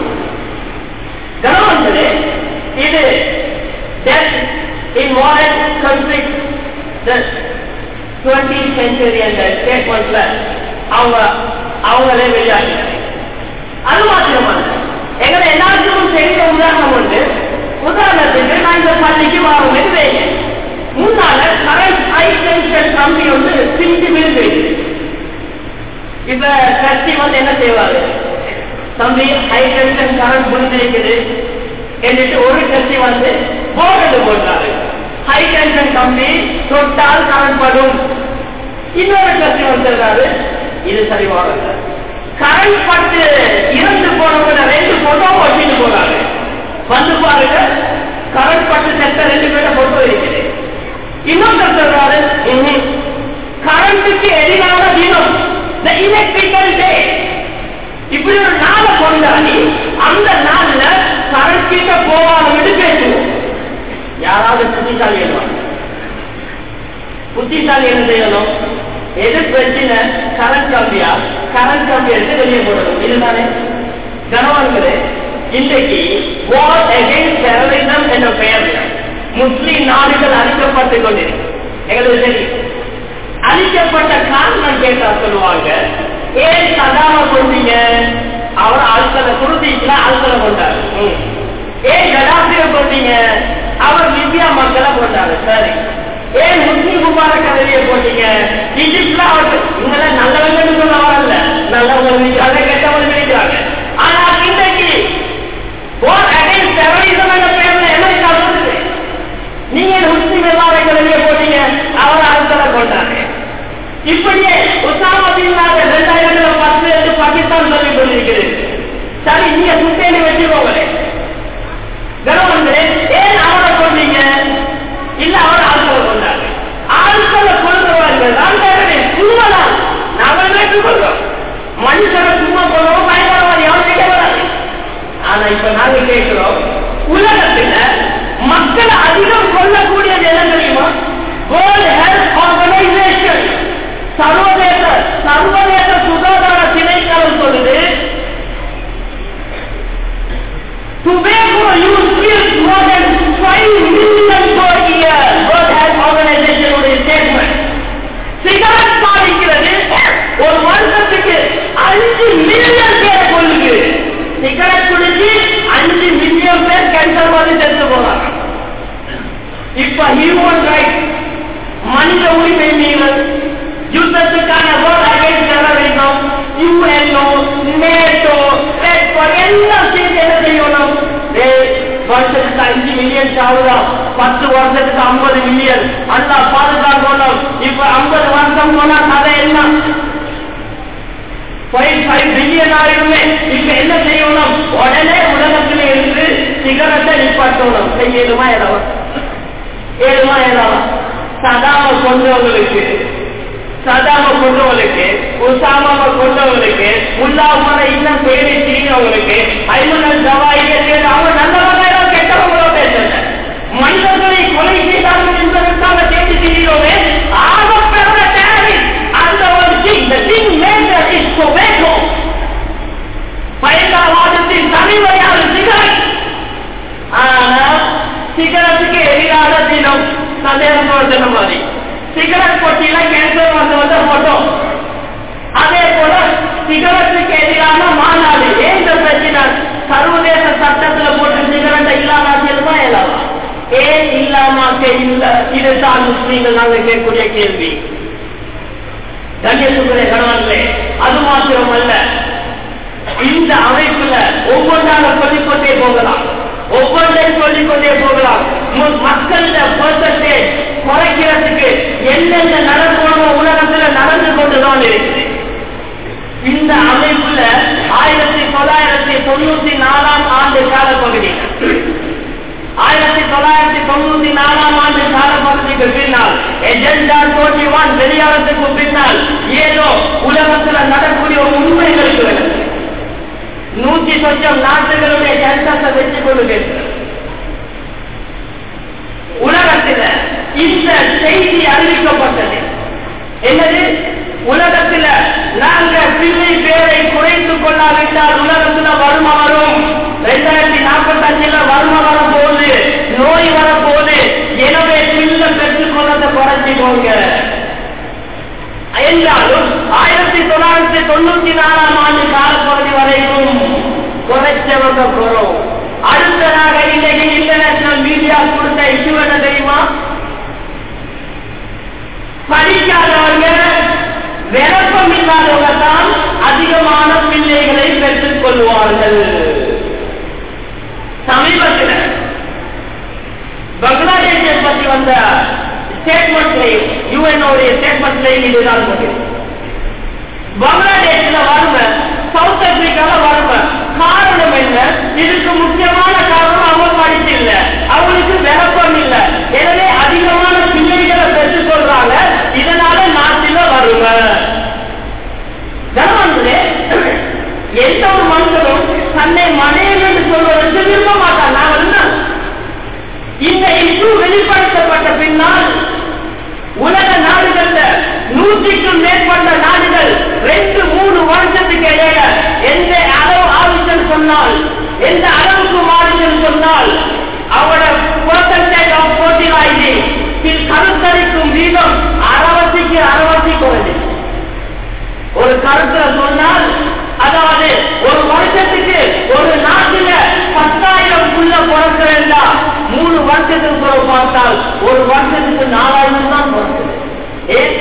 Speaker 1: கவனங்களே இது death in war and conflict the 20th century அந்த ஸ்டேட்மெண்ட்ல அவங்க அவங்களே வெளியாகிறாங்க அது மாத்திரமல்ல எங்களை எல்லாருக்கும் தெரிந்த உதாரணம் உண்டு உதாரணத்துக்கு நான் இந்த பள்ளிக்கு வரோம் வைங்க முன்னால கரண்ட் ஹை டென்ஷன் கம்பி வந்து பிரிஞ்சு விழுந்து இப்ப கட்சி வந்து என்ன செய்வாரு தம்பி ஹை டென்ஷன் கரண்ட் விழுந்திருக்குது എന്നിട്ട് ഒരു കക്ഷി വന്ന് ബോർഡ് போட்டாரு ஹை டென்ஷன் கம்பி தொட்டால் கரண்ட் படும் இன்னொரு கட்சி வந்திருக்காரு இது சரி வரல கரண்ட் பட்டு இறந்து போனவங்க ரெண்டு போட்டோ வச்சுட்டு போறாங்க வந்து பாருங்க கரண்ட் பட்டு செத்த ரெண்டு பேரை போட்டோ இருக்குது இன்னொரு சொல்றாரு கரண்ட்டுக்கு எதிரான தினம் the electrical day இப்படி ஒரு நாளை கொண்டாடி அந்த நாள்ல கரண்ட் கிட்ட போவாங்க பேசுவோம் யாராவது புத்திசாலி எழுவாங்க புத்திசாலி என்ன செய்யணும் எது பிரச்சனை கரண்ட் கம்பியா கரண்ட் கம்பி எடுத்து வெளியே போடணும் இதுதானே கனவான்களே இன்றைக்கு வார் அகைன்ஸ்ட் டெரரிசம் என்ற பெயர்ல முஸ்லிம் நாடுகள் அழிக்கப்பட்டுக் கொண்டிருக்கு எங்களுக்கு தெரியும் அழிக்கப்பட்ட காரணம் கேட்டா சொல்லுவாங்க ஏன் சதாம கொண்டீங்க அவர் ஆட்களை குருதிக்குல ஆட்களை கொண்டாரு ம். ஏன் கடாசிய கொண்டீங்க அவர் லிபியா மக்களை கொண்டாரு சரி ஏன் முஸ்லிம் முபாரக் வெளியே போட்டீங்க இஜிப்ட்ல அவர் இவங்க நல்லவங்க சொல்ல வரல நல்லவங்க இருக்கிறாங்க கெட்டவங்க இருக்கிறாங்க ஆனா இன்றைக்கு war against terrorism என்ற பெயர்ல அமெரிக்கா சொல்லுது நீங்க முஸ்லிம் எல்லாரும் வெளியே போட்டீங்க அவர் ஆட்களை கொண்டாரு இப்படியே உசாமா பின் லாதன் ரெண்டாயிரத்துல பத்து என்று பாகிஸ்தான் சொல்லி கொண்டிருக்கிறது சரி நீங்க சுத்தேனி வச்சுக்கோங்களே கனவங்களே ஏன் அவரை கொண்டீங்க இல்ல அவர் ஆட்களை கொண்டாங்க ஆட்களை கொள்றவர்கள் தான் சும்மாதான் நாங்கள் ஏற்றுக்கொள்றோம் மனுஷனை சும்மா கொள்றோம் பயங்கரவாதி அவன் கேட்க வராது ஆனா இப்ப நாங்க கேட்கிறோம் உலகத்துல மக்கள் அதிகம் கொல்லக்கூடியது என்ன தெரியுமா வேர்ல்ட் ஹெல்த் ஆர்கனைசேஷன் சர்வதேச சர்வதேச சுகாதார திணைக்களம் சொல்லுது Tobacco use kills more than 5 million per year. World Health Organization உடைய statement. சிகரெட் பாதிக்கிறது ஒரு வருஷத்துக்கு அஞ்சு மில்லியன் பேரை கொள்ளுது சிகரெட் குடிச்சு அஞ்சு மில்லியன் பேர் கேன்சர் வந்து செத்து போறாங்க இப்ப ஹியூமன் ரைட் மனித உரிமை மீறல் யுத்தத்துக்கான world against terrorism UNO NATO எல்லாம் சேர்ந்து என்ன செய்யணும் ஏய், வருஷத்துக்கு அஞ்சு மில்லியன் சாவுதா பத்து வருஷத்துக்கு ஐம்பது மில்லியன் அல்லா பாதுகாக்கணும் இப்ப ஐம்பது வருஷம் போனா கதை என்ன பாயிண்ட் ஃபைவ் பில்லியன் ஆயிடுமே இப்ப என்ன செய்யணும் உடனே உலகத்துல இருந்து சிகரத்தை நிப்பாட்டணும் செய்யணுமா ஏதாவது ஏழுமா ஏதாவது சதாம கொண்டவங்களுக்கு சதாம கொண்டவங்களுக்கு உசாமாவை கொண்டவங்களுக்கு உல்லாமனை இன்னும் பேரை திரிகிறவங்களுக்கு ஐமனல் ஜவாயிலே அவங்க நல்லவங்க கெட்டவங்களோ பேசுறேன் மனிதர்களை கொலை செய்தார்கள் என்பதற்காக கேட்டு திரிகிறோமே ஆகப்பெற தேவை அந்த ஒரு thing, the thing major is tobacco. பயங்கரவாதத்தின் தலைவரையான சிகரெட் ஆனா சிகரெட்டுக்கு எதிரான தினம் சந்தேகம் சொன்ன மாதிரி சிகரெட் பொட்டியில கேன்சர் வந்து வந்த போட்டோ அதே போல சிகரெட்டுக்கு எதிரான மாநாடு ஏன் இந்த பிரச்சனை சர்வதேச சட்டத்துல போட்டு சிகரெட்டை இல்லாம இல்லாமா ஏன் இல்லாமக்க இல்ல இதுதான் முஸ்லீம்கள் நாங்கள் கேட்கக்கூடிய கேள்வி கண்ணியத்துக்குரிய கணவன்களே அது மாத்திரம் அல்ல இந்த அமைப்புல ஒவ்வொன்றாக சொல்லிக்கொண்டே போகலாம் ஒவ்வொன்றையும் சொல்லிக்கொண்டே போகலாம் மக்கள பர்சன்டேஜ் குறைக்கிறதுக்கு என்னென்ன நடக்கணுமோ உலகத்துல நடந்து கொண்டுதான் இருக்குது இந்த அமைப்புல ஆயிரத்தி தொள்ளாயிரத்தி தொண்ணூத்தி நாலாம் ஆண்டு காலப்பகுதி ஆயிரத்தி தொள்ளாயிரத்தி தொண்ணூத்தி நாலாம் ஆண்டு காலப்பகுதிக்கு பின்னால் எஜெண்டா டுவெண்ட்டி ஒன் வெளியாகிறதுக்கு பின்னால் ஏதோ உலகத்துல நடக்கூடிய ஒரு உண்மைகளுக்கு வருது நூற்றி சொச்சம் நாட்டுகளுடைய சென்சஸை வச்சு கொண்டு பேசுறது உலகத்தில் இந்த செய்தி அறிவிக்கப்பட்டது என்னது உலகத்தில் நாங்க பிள்ளை பேரை குறைத்துக் கொள்ளாவிட்டால் உலகத்துல வறுமை வரும் ரெண்டாயிரத்தி நாற்பத்தி அஞ்சுல வறுமை வரப்போகுது நோய் வரப்போகுது எனவே பிள்ளை பெற்றுக் கொள்ளதை குறைச்சிக்கோங்க என்றாலும் ஆயிரத்தி தொள்ளாயிரத்தி தொண்ணூத்தி நாலாம் ஆண்டு காலப்பகுதி வரைக்கும் குறைச்சவங்க குறோம் அடுத்ததாக இன்னைக்கு இன்டர்நேஷனல் மீடியா கொடுத்த இஷ்யூ என்ன தெரியுமா படிக்காதவங்க விளக்கம் இல்லாதவங்க தான் அதிகமான பிள்ளைகளை பெற்றுக் கொள்வார்கள் சமீபத்தில் பங்களாதேஷை பற்றி வந்த ஸ்டேட்மெண்ட்லையும் யூஎன்ஓடைய ஸ்டேட்மெண்ட்லையும் இதுதான் முடியும் பங்களாதேஷ்ல வறுமை சவுத் ஆப்பிரிக்கால வறுமை காரணம் என்ன இதுக்கு முக்கியமான காரணம் அவங்க படிச்சு இல்ல அவங்களுக்கு விளக்கம் இல்ல எனவே அதிகமான பிள்ளைகளை பெற்றுக் கொள்றாங்க இதனால நாட்டில வறுமை கவர்மெண்ட்ல எந்த ஒரு மனிதனும் தன்னை மனைவி என்று சொல்வதற்கு விரும்ப மாட்டான் நான் என்ன இந்த இஷ்யூ வெளிப்படுத்தப்பட்ட பின்னால் உலக நாடுகள்ல நூற்றிக்கும் மேற்பட்ட நாடுகள் ரெண்டு மூணு வருஷத்துக்கு இடையில எந்த அளவு ஆதிக்கம் சொன்னால் எந்த அளவுக்கு மாறுதல் சொன்னால் அவரோட பர்சன்டேஜ் ஆஃப் ஃபர்டிலைசிங் கருத்தரிக்கும் வீதம் அறுபத்திக்கு அறுபத்தி குறைஞ்சு ஒரு கருத்துல சொன்னால் அதாவது ஒரு வருஷத்துக்கு ஒரு நாட்டில பத்தாயிரம் புள்ள பிறக்க வேண்டாம் மூணு வருஷத்துக்கு பிறகு பார்த்தால் ஒரு வருஷத்துக்கு நாலாயிரம் தான் பிறக்குது ஏன்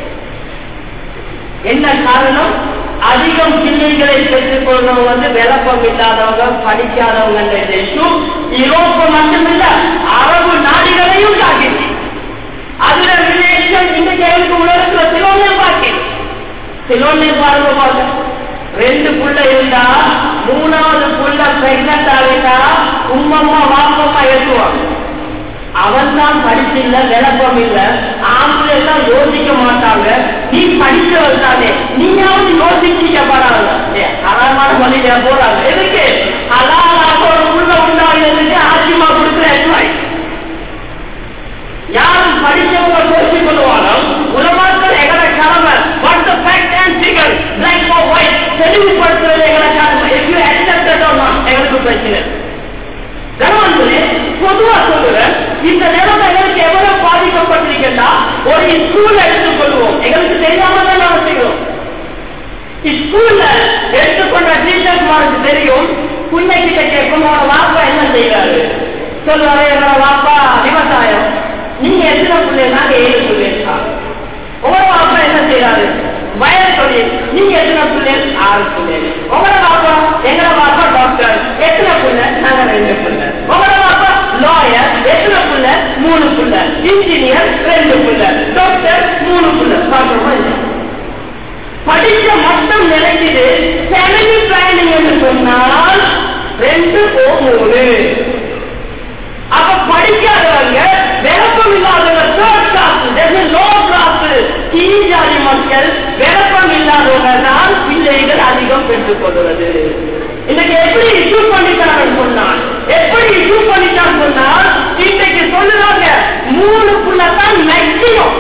Speaker 1: என்ன காரணம் அதிகம் பிள்ளைகளை பெற்றுக் கொள்றவங்க வந்து விளப்பம் இல்லாதவங்க படிக்காதவங்க யூரோப்ப மட்டுமில்ல அரபு நாடுகளையும் தாக்கிச்சு அதுல ரிலேஷன் இன்னைக்கு எங்களுக்கு உலகத்துல சிலோனே பார்க்கிறேன் சிலோனே பாருங்க பாருங்க ரெண்டு புள்ள இருந்தா மூணாவது புள்ள பிரெக்னட் ஆகிட்டா உம்மம்மா வாப்பம்மா ஏற்றுவாங்க அவன் தான் படிச்சில்ல விளப்பம் இல்ல ஆம்பளை எல்லாம் யோசிக்க மாட்டாங்க நீ படிச்சவர் தானே நீயாவது யோசிச்சிக்க பரவாயில்ல அறமான வழியில போறாங்க எதுக்கு அலாலாக ஒரு உள்ள உண்டாகிறதுக்கு ஆட்சிமா கொடுக்குற அட்வைஸ் யாரும் படிச்சவங்க யோசிச்சு கொள்வாலும் உலகத்தில் எங்களை கடமை what the fact and figure black or white தெளிவுபடுத்துறது எங்களை கடமை if you accepted or not எங்களுக்கு பிரச்சனை கவர்மெண்ட் பொதுவா சொல்லுவேன் இந்த நிலைமை எங்களுக்கு எவ்வளவு பாதிக்கப்பட்டிருக்கா ஒரு ஸ்கூல் எடுத்துக் கொள்வோம் எங்களுக்கு தெரியாம தான் நாம செய்கிறோம் ஸ்கூல்ல எடுத்துக்கொண்ட டீச்சர்ஸ்மாருக்கு தெரியும் பிள்ளைகிட்ட கேட்கும் அவரோட வாப்பா என்ன செய்யறாரு சொல்லுவாரு என்னோட வாப்பா விவசாயம் நீங்க எத்தனை பிள்ளை நாங்க ஏழு பிள்ளைங்க உங்களோட வாப்பா என்ன செய்யறாரு வயல் தொழில் நீங்க எத்தனை பிள்ளை ஆறு பிள்ளை உங்களோட வாப்பா எங்களோட வாப்பா டாக்டர் எத்தனை பிள்ளை நாங்க ரெண்டு பிள்ளை உங்களோட வாப்பா லாயர் எத்தனை பிள்ளை மூணு பிள்ளை இன்ஜினியர் ரெண்டு பிள்ளை டாக்டர் மூணு பிள்ளை பார்க்கணுமா இல்லையா படிக்க மட்டும் நினைக்குது ஃபேமிலி பிளானிங் என்று சொன்னால் ரெண்டு ஓ மூணு அப்ப படிக்காதவங்க விளப்பம் இல்லாதவங்க தேர்ட் கிளாஸ் லோ கிளாஸ் கீழ் ஜாதி மக்கள் விளப்பம் இல்லாதவங்க தான் பிள்ளைகள் அதிகம் பெற்றுக் கொள்வது இன்னைக்கு எப்படி இஷ்யூ பண்ணிட்டாங்கன்னு சொன்னால் எப்படி இஷ்யூ பண்ணிட்டான்னு சொன்னால் இன்னைக்கு சொல்லுறாங்க மூணுக்குள்ள தான் மேக்சிமம்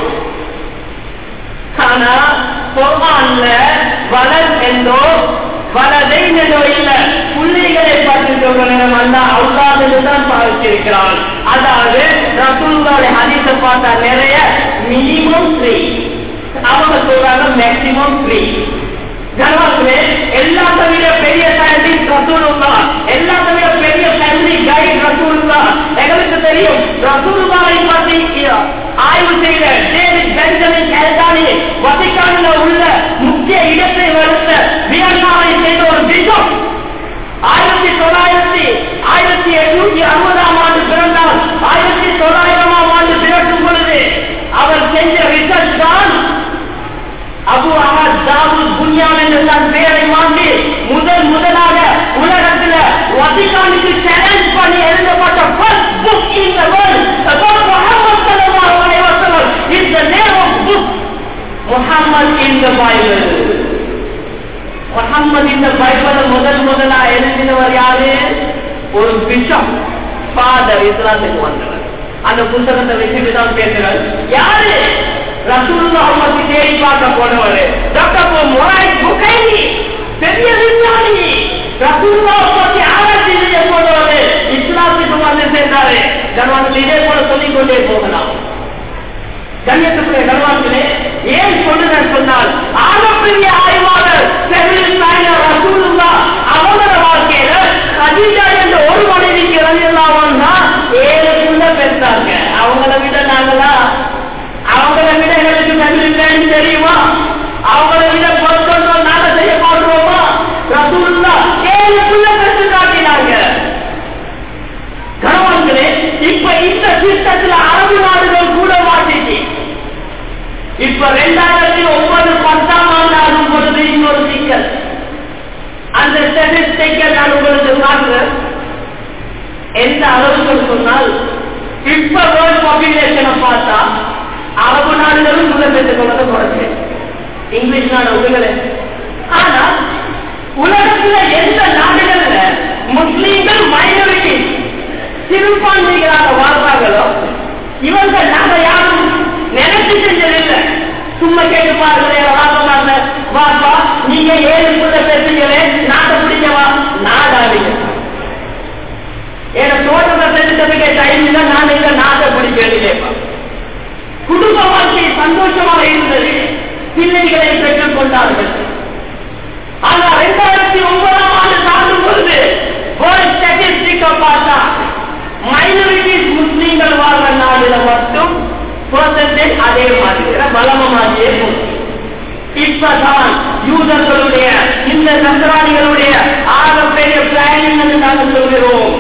Speaker 1: ஆனா குர்ஆன்ல வலல் என்றோ வலதை என்றோ இல்ல புள்ளிகளை பற்றி சொல்ற நேரம் அல்ல அல்லாஹ் தான் பாவிச்சிருக்கிறான் அதாவது ரசூலுடைய ஹதீஸ பார்த்தா நிறைய மினிமம் த்ரீ அவங்க சொல்றாங்க மேக்சிமம் த்ரீ கர்வாங்களே எல்லாத்தை விட பெரிய சயின்டிஸ்ட் ரசூலுல்லா எல்லாத்தை விட பெரிய ஃபேமிலி கைட் ரசூலுல்லா எங்களுக்கு தெரியும் ரசூலுல்லாவை பற்றி ஆய்வு செய்த டேவிட் பெஞ்சமின் எல்தானி வசிக்கானில் உள்ள முக்கிய இடத்தை வருத்த வியன்னாவை செய்த ஒரு பிஷப் ஆயிரத்தி தொள்ளாயிரத்தி ஆயிரத்தி எட்நூத்தி அறுபதாம் ஆண்டு பிறந்தார் ஆயிரத்தி தொள்ளாயிரமாம் ஆண்டு பிறக்கும் பொழுது அவர் செஞ்ச ரிசர்ச் தான் அபு அஹமத் தாவூத் புன்யான் என்ற தன் பெயரை மாற்றி முதல் முதலாக உலகத்தில் வசிகானுக்கு சேலஞ்ச் பண்ணி எழுதப்பட்ட first book in the world about Muhammad sallallahu alaihi wasallam is the name of book Muhammad in the Bible Muhammad இந்த பைபிளை முதல் முதலா எழுதினவர் யாரு ஒரு பிஷப் ஃபாதர் இஸ்லாத்துக்கு வந்தவர் அந்த புத்தகத்தை வச்சுட்டு தான் பேசுறாரு யாரு ரசூலுல்லாஹ் பத்தி தேடி பார்க்க போனவர் டாக்டர் மொராய் புகைனி பெரிய விஞ்ஞானி ரசூலுல்லாஹ் பத்தி ஆராய்ச்சி செய்ய போனவர் இஸ்லாத்துக்கு வந்து சேர்ந்தாரு கர்வானத்தில் இதே போல சொல்லிக் கொண்டே போகலாம் கண்ணியத்துக்குரிய கர்வான்களே ஏன் சொல்லுறேன் சொன்னால் ஆகப்பெரிய ஆய்வாளர் செவில் நாயர் ரசூலுல்லா அவங்களோட வாழ்க்கையில கதீஜா என்ற ஒரு மனைவிக்கு இறங்கிடலாம்னா ஏழு புள்ள பெற்றாங்க அவங்கள விட நாங்களா அவங்கள விட எங்களுக்கு கல்வி தெரியுமா அவங்கள விட பொருட்கள் நாங்க செய்ய மாட்டோமா ரசூலுல்லா ஏழு புள்ள பெற்று காட்டினாங்க கணவன்களே இப்ப இந்த சிஸ்டத்துல அரபு நாடுகள் கூட மாட்டிச்சு இப்ப ரெண்டாயிரத்தி ஒன்பது பத்தாம் ஆண்டு ஆகும் பொழுது இன்னொரு சிக்கல் அந்த ஸ்டெட்டிஸ்டிக்கை நான் உங்களுக்கு காட்டுறேன் எந்த அளவுக்கு சொன்னால் இப்ப வேர்ல்ட் பாப்புலேஷனை பார்த்தா அரபு நாடுகளும் முதல் பெற்றுக் கொண்டது குறைச்சு இங்கிலீஷ் நாடு உலகளே ஆனா உலகத்துல எந்த நாடுகள்ல முஸ்லீம்கள் மைனாரிட்டி சிறுபான்மைகளாக வாழ்றாங்களோ இவங்க நாம யாரும் நினைச்சு செஞ்சதில்லை சும்மா கேட்டு பாருங்க வாங்க வாப்பா நீங்க ஏழு புள்ள பேசுங்களே நாட்டை பிடிக்கவா நாடாதீங்க என் தோட்டத்தை செஞ்சுட்டதுக்கே டைம் இல்லை நான் இந்த நாட்டை பிடிக்கிறேன் குடும்ப வாழ்க்கை சந்தோஷமாக இருந்தது பிள்ளைகளை பெற்றுக் கொண்டார்கள் ஆனா ரெண்டாயிரத்தி ஒன்பதாம் ஆண்டு தாண்டும் பொழுது ஒரு ஸ்டாட்டிஸ்டிக்கை பார்த்தா மைனாரிட்டிஸ் முஸ்லீம்கள் வாழ்ற நாடுல மட்டும் பர்சன்டேஜ் அதே மாதிரி பலம மாதிரியே போச்சு இப்பதான் யூதர்களுடைய இந்த நந்தராணிகளுடைய ஆகப்பெரிய பிளானிங் என்று நாங்கள் சொல்கிறோம்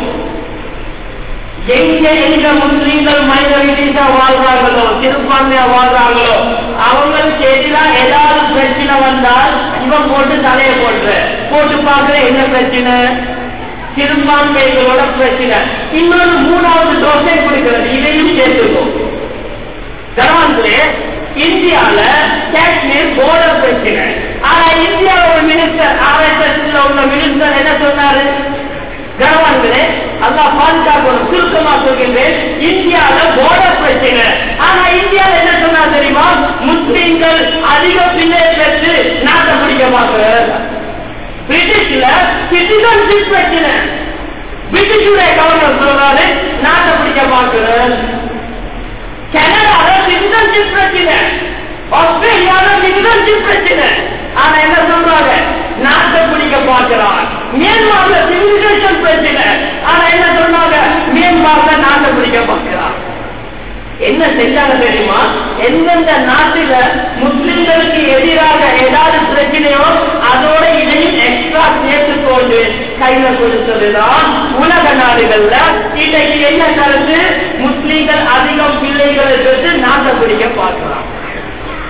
Speaker 1: எங்க எங்க முஸ்லீம்கள் மைனாரிட்டிஸா வாழ்றாங்களோ சிறுபான்மையா வாழ்றாங்களோ அவங்களுக்கு எதிராக ஏதாவது பிரச்சனை வந்தால் இவன் போட்டு தலையை போட்டுற போட்டு பார்க்கிற என்ன பிரச்சனை சிறுபான்மைகளோட பிரச்சனை இன்னொரு மூணாவது தோசை கொடுக்கிறது இதையும் சேர்த்துக்கும் கர்வாந்திலே இந்தியால காஷ்மீர் போர்டர் பிரச்சனை ஆனா இந்தியால ஒரு மினிஸ்டர் ஆர்எஸ்எஸ் உள்ள மினிஸ்டர் என்ன சொன்னாரு கர்வான்களே அல்லா பாதுகாக்கணும் சுருக்கமா சொல்கின்றேன் இந்தியால போர்டர் பிரச்சனை ஆனா இந்தியால என்ன சொன்னா தெரியுமா முஸ்லீம்கள் அதிக பிள்ளை பெற்று நாட்டை பிடிக்க பார்க்கிறார் பிரிட்டிஷ்ல சிட்டிசன்ஷிப் பிரச்சனை பிரிட்டிஷுடைய கவர்னர் சொல்றாரு நாட்டை பிடிக்க பார்க்கிறார் கனடால சிட்டிசன்ஷிப் பிரச்சனை ஆஸ்திரேலியால சிட்டிசன்ஷிப் பிரச்சனை ஆனா என்ன சொல்றாங்க நாட்டை பிடிக்க பார்க்கிறான் மியான்மர்ல சிவிலைசேஷன் பிரச்சனை ஆனா என்ன சொன்னாங்க மியான்மர்ல நாட்டை பிடிக்க பார்க்கிறான் என்ன செஞ்சாங்க தெரியுமா எந்தெந்த நாட்டில முஸ்லிம்களுக்கு எதிராக ஏதாவது பிரச்சனையோ அதோட இதையும் எக்ஸ்ட்ரா சேர்த்து கொண்டு கையில கொடுத்ததுதான் உலக நாடுகள்ல இன்னைக்கு என்ன கருத்து முஸ்லிம்கள் அதிகம் பிள்ளைகளை பெற்று நாட்டை பிடிக்க பார்க்கிறாங்க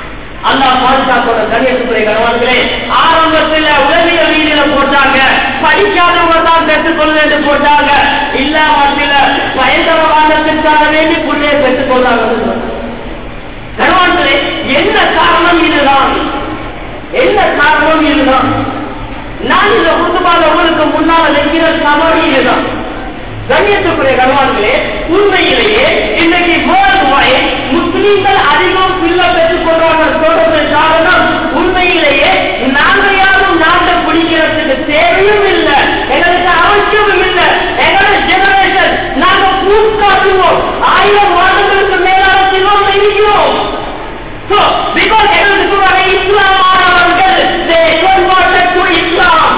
Speaker 1: அல்லாஹ் பாதுகாப்போட கணியத்துறை கணவான்களே ஆரம்பத்தில் உளவியல் ரீதியில போட்டாங்க படிக்காதவங்க தான் பெற்றுக்கொள்ள என்று போட்டாங்க இல்ல மத்தியில பயங்கரவாதத்திற்காக வேண்டி புள்ளையை பெற்றுக் கொள்றாங்க கணவான்களே என்ன காரணம் இதுதான் என்ன காரணம் இதுதான் நான் இந்த குத்துபால உங்களுக்கு முன்னால வைக்கிற சமரி இதுதான் கண்ணியத்துக்குரிய கணவான்களே உண்மையிலேயே இன்னைக்கு வேர்ல்டு வைட் முஸ்லீம்கள் அதிகம் பிள்ளை பெற்றுக் கொள்வாங்க சொல்றது காரணம் உண்மையிலேயே நாங்க யாரும் நாட்டை பிடிக்கிறதுக்கு தேவையும் இல்லை எங்களுக்கு அவசியமும் இல்லை எங்களோட ஜெனரேஷன் நாங்க ப்ரூஃப் காட்டுவோம் ஆயிரம் வருடங்களுக்கு மேலான சிலோம் இருக்கிறோம் So, because எங்களுக்கு சொல்றாங்க இஸ்லாமானவர்கள் they converted to Islam.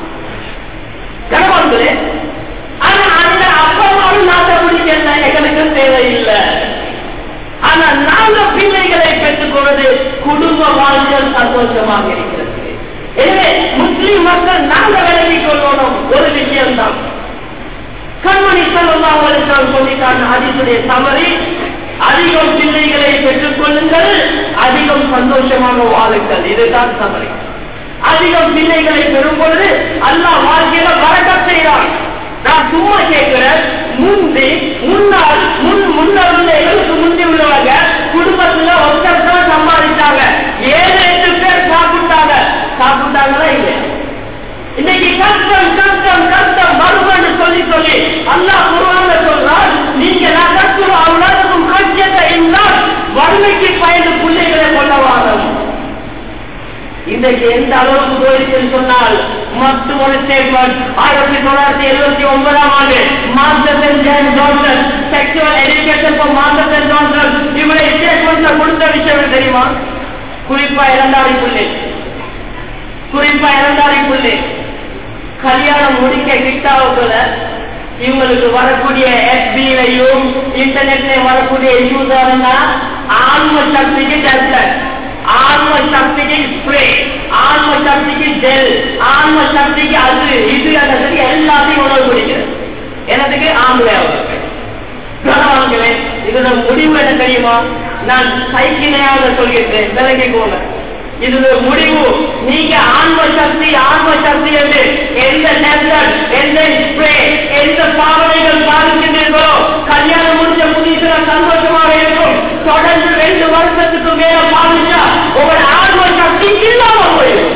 Speaker 1: கணவன்களே ஆனா அந்த அப்பமாவும் நாட்டை பிடிக்கல எங்களுக்கு தேவையில்லை ஆனா நாங்க பிள்ளைகளை பெற்றுக் கொள்வது குடும்ப வாழ்க்கையில் சந்தோஷமாக இருக்கிறது எனவே முஸ்லிம் மக்கள் நாங்க விலகிக் கொள்ளணும் ஒரு விஷயம்தான் கண்மணி சொல்லலாம் சொல்லிட்டாங்க அதிசுடைய தவறி அதிகம் பிள்ளைகளை பெற்றுக் கொள்ளுங்கள் அதிகம் சந்தோஷமாக வாழுங்கள் இதுதான் தவறு அதிகம் பிள்ளைகளை பெறும் பொழுது அல்லாஹ் வாழ்க்கையில வரக்க செய்கிறான் நான் சும்மா கேட்கிறேன் முந்தி முன்னாள் முன் முன்னர் உள்ள எங்களுக்கு முந்தி உள்ளவங்க குடும்பத்துல ஒருத்தர் தான் சம்பாதிச்சாங்க ஏழு எட்டு பேர் சாப்பிட்டாங்க சாப்பிட்டாங்களா இல்லையா இன்னைக்கு கஷ்டம் கஷ்டம் கஷ்டம் வருவன்னு சொல்லி சொல்லி அல்லாஹ் குருவான சொல்றால் நீங்க நகர்த்தும் அவ்வளவுக்கும் கட்சியத்தை என்றால் வறுமைக்கு பயந்து பிள்ளைகளை கொள்ள வாரம் இன்றைக்கு எந்த அளவுக்கு போயிருக்குன்னு சொன்னால் மற்றும் ஒரு ஸ்டேட்மெண்ட் ஆயிரத்தி தொள்ளாயிரத்தி எழுபத்தி ஒன்பதாம் ஆண்டு master John Johnson sexual education for master Johnson இவரை ஸ்டேட்மெண்ட் கொடுத்த விஷயம் தெரியுமா குறிப்பா இரண்டாவது பிள்ளை குறிப்பா இரண்டாவது பிள்ளை கல்யாணம் முடிக்க கிட்டாவுக்குள்ள இவங்களுக்கு வரக்கூடிய எஃபிலையும் இன்டர்நெட்லயும் வரக்கூடிய இஷ்யூஸ் ஆன்ம சக்திக்கு டேப்லெட் ஆன்ம சக்திக்கு ஸ்ப்ரே ஆன்ம சக்திக்கு ஜெல் ஆன்ம சக்திக்கு அது இது அந்த சரி எல்லாத்தையும் உணவு குடிக்கிறது எனத்துக்கு ஆம்பளை கணவான்களே இதோட முடிவு என்ன தெரியுமா நான் சைக்கிளையாக சொல்கிறேன் விலகிக்கோங்க இதுல முடிவு நீங்க ஆன்ம சக்தி ஆன்ம சக்தி என்று எந்த டேப்லெட் எந்த ஸ்ப்ரே எந்த பாவனைகள் பாதிக்கின்றீர்களோ கல்யாணம் முடிஞ்ச புதிய சந்தோஷமாக இருக்கும் தொடர்ந்து ரெண்டு வருஷத்துக்கு மேல பாதிச்சா உங்களோட ஆன்ம சக்தி இல்லாம போயிடும்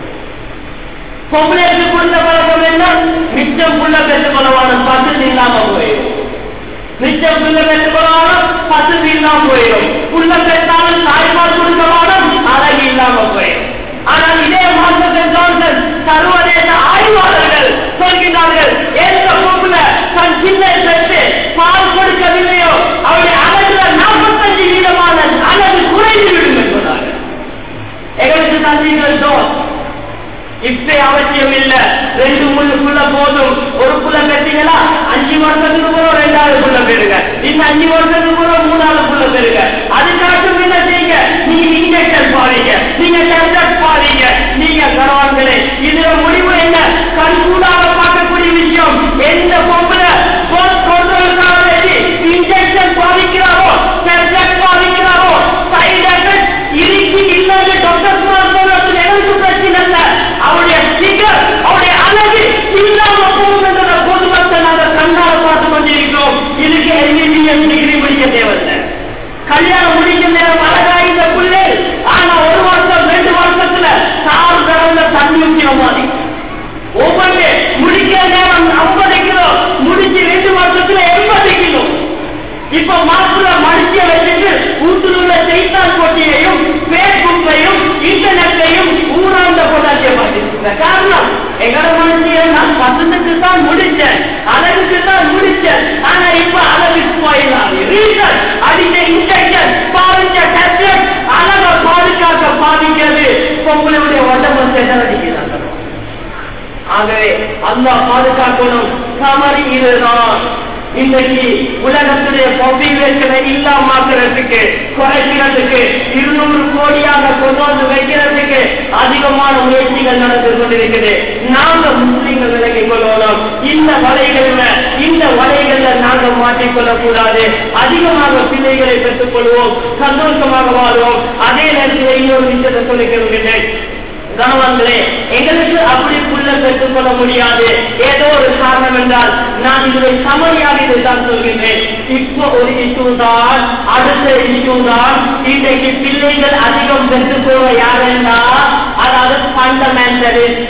Speaker 1: பொம்பளைக்கு கொடுத்த பழக்கம் என்ன மிச்சம் புள்ள பெற்று பலவான பசு இல்லாம போயிடும் மிச்சம் புள்ள பெற்று பலவான பசு இல்லாம போயிடும் புள்ள பெற்றாலும் தாய்ப்பால் கொடுக்கவானும் அழகு இல்லாம போயிடும் ஆனால் இதே மாற்றத்தின் ஜான்சன் சர்வதேச ஆய்வாளர்கள் சொல்கிறார்கள் எந்த பொம்புல தன் சின்ன பெற்று பால் கொடுக்கவில்லையோ அவருடைய அழகுல நாற்பத்தஞ்சு வீதமான அழகு குறைந்து விடும் என்பதார்கள் எங்களுக்கு தந்தீர்கள் தோஸ் இப்ப அவசியம் இல்ல ரெண்டு முள்ளு புள்ள போதும் ஒரு புள்ள கட்டிங்களா அஞ்சு வருஷத்துக்கு போற ரெண்டாவது புள்ள பெறுங்க இன்னும் அஞ்சு வருஷத்துக்கு போற மூணாவது புள்ள பெறுங்க அதுக்காச்சும் என்ன செய்யுங்க நீங்க இன்ஜெக்ஷன் பாருங்க நீங்க டேப்லெட் பாருங்க நீங்க கரவான்களே இதுல முடிவு என்ன கண்கூடாக பார்க்கக்கூடிய விஷயம் எந்த பொம்புல கொள்றதுக்காக வேண்டி இன்ஜெக்ஷன் பாதிக்கிறாரோ டேப்லெட் பாதிக்கிறாரோ சைடு எஃபெக்ட் இருக்கு இல்லைன்னு டாக்டர் சொல்றது எனக்கு பிரச்சனை இல்லை அவருடைய சிகர் அவருடைய அழகு இல்லாம போகும் என்ற பொதுமக்களை நாங்கள் கண்ணால் பார்த்து கொண்டிருக்கிறோம் இதுக்கு எம்பிபிஎஸ் டிகிரி முடிக்க தேவையில்லை கல்யாணம் முடிக்க நேரம் அழகா இந்த பிள்ளை ஆனா ஒரு வருஷம் ரெண்டு வருஷத்துல சார் கடந்த தண்ணி ஊற்றின மாதிரி ஒவ்வொரு முடிக்க நேரம் ஐம்பது கிலோ முடிச்சு ரெண்டு வருஷத்துல எண்பது கிலோ இப்ப மாசுல மடிச்ச வச்சுட்டு வீட்டில் உள்ள செய்தித்தாள் போட்டியையும் பேஸ்புக்கையும் இன்டர்நெட்டையும் ஊராந்த போட்டாச்சிய மாட்டிருக்க காரணம் எங்கட மனுஷிய நான் பசந்துக்கு தான் முடிச்சேன் அழகுக்கு தான் முடிச்சேன் ஆனா இப்ப அழகு போயிடலாம் ரீசன் அடிச்ச இன்ஜெக்ஷன் பாதிச்ச டேப்லெட் அழக பாதுகாக்க பாதிக்கிறது உங்களுடைய உடம்பு சென்றடிக்கிறாங்க ஆகவே அல்லா பாதுகாக்கணும் சமரி இதுதான் இன்றைக்கு உலகத்துடைய பாப்புலேஷனை இல்லாமக்கிறதுக்கு குறைக்கிறதுக்கு இருநூறு கோடியாக கொண்டு வந்து வைக்கிறதுக்கு அதிகமான முயற்சிகள் நடந்து கொண்டிருக்குது நாங்க முஸ்லீம்கள் விலகிக் கொள்ளணும் இந்த வலைகள்ல இந்த வலைகள்ல நாங்க மாற்றிக்கொள்ளக் கூடாது அதிகமாக பிள்ளைகளை பெற்றுக் கொள்வோம் சந்தோஷமாக வாழ்வோம் அதே நேரத்தில் இன்னொரு விஷயத்தை சொல்லிக் கொள்கின்றேன் கணவன்களே எங்களுக்கு அப்படி புள்ள பெற்றுக் கொள்ள முடியாது ஏதோ ஒரு காரணம் என்றால் நான் இதை சமரியாக இதைத்தான் சொல்கின்றேன் இப்போ ஒரு இஷ்யூ தான் அடுத்த இஷ்யூ தான் இன்றைக்கு பிள்ளைகள் அதிகம் பெற்றுக் கொள்ள யார் என்றால் அதாவது ஃபண்டமெண்டலிஸ்ட்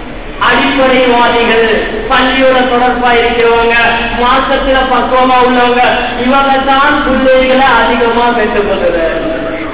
Speaker 1: அடிப்படைவாதிகள் பள்ளியோட தொடர்பா இருக்கிறவங்க மாசத்துல பக்குவமா உள்ளவங்க இவங்க தான் பிள்ளைகளை அதிகமா பெற்றுக் கொள்ளுறாங்க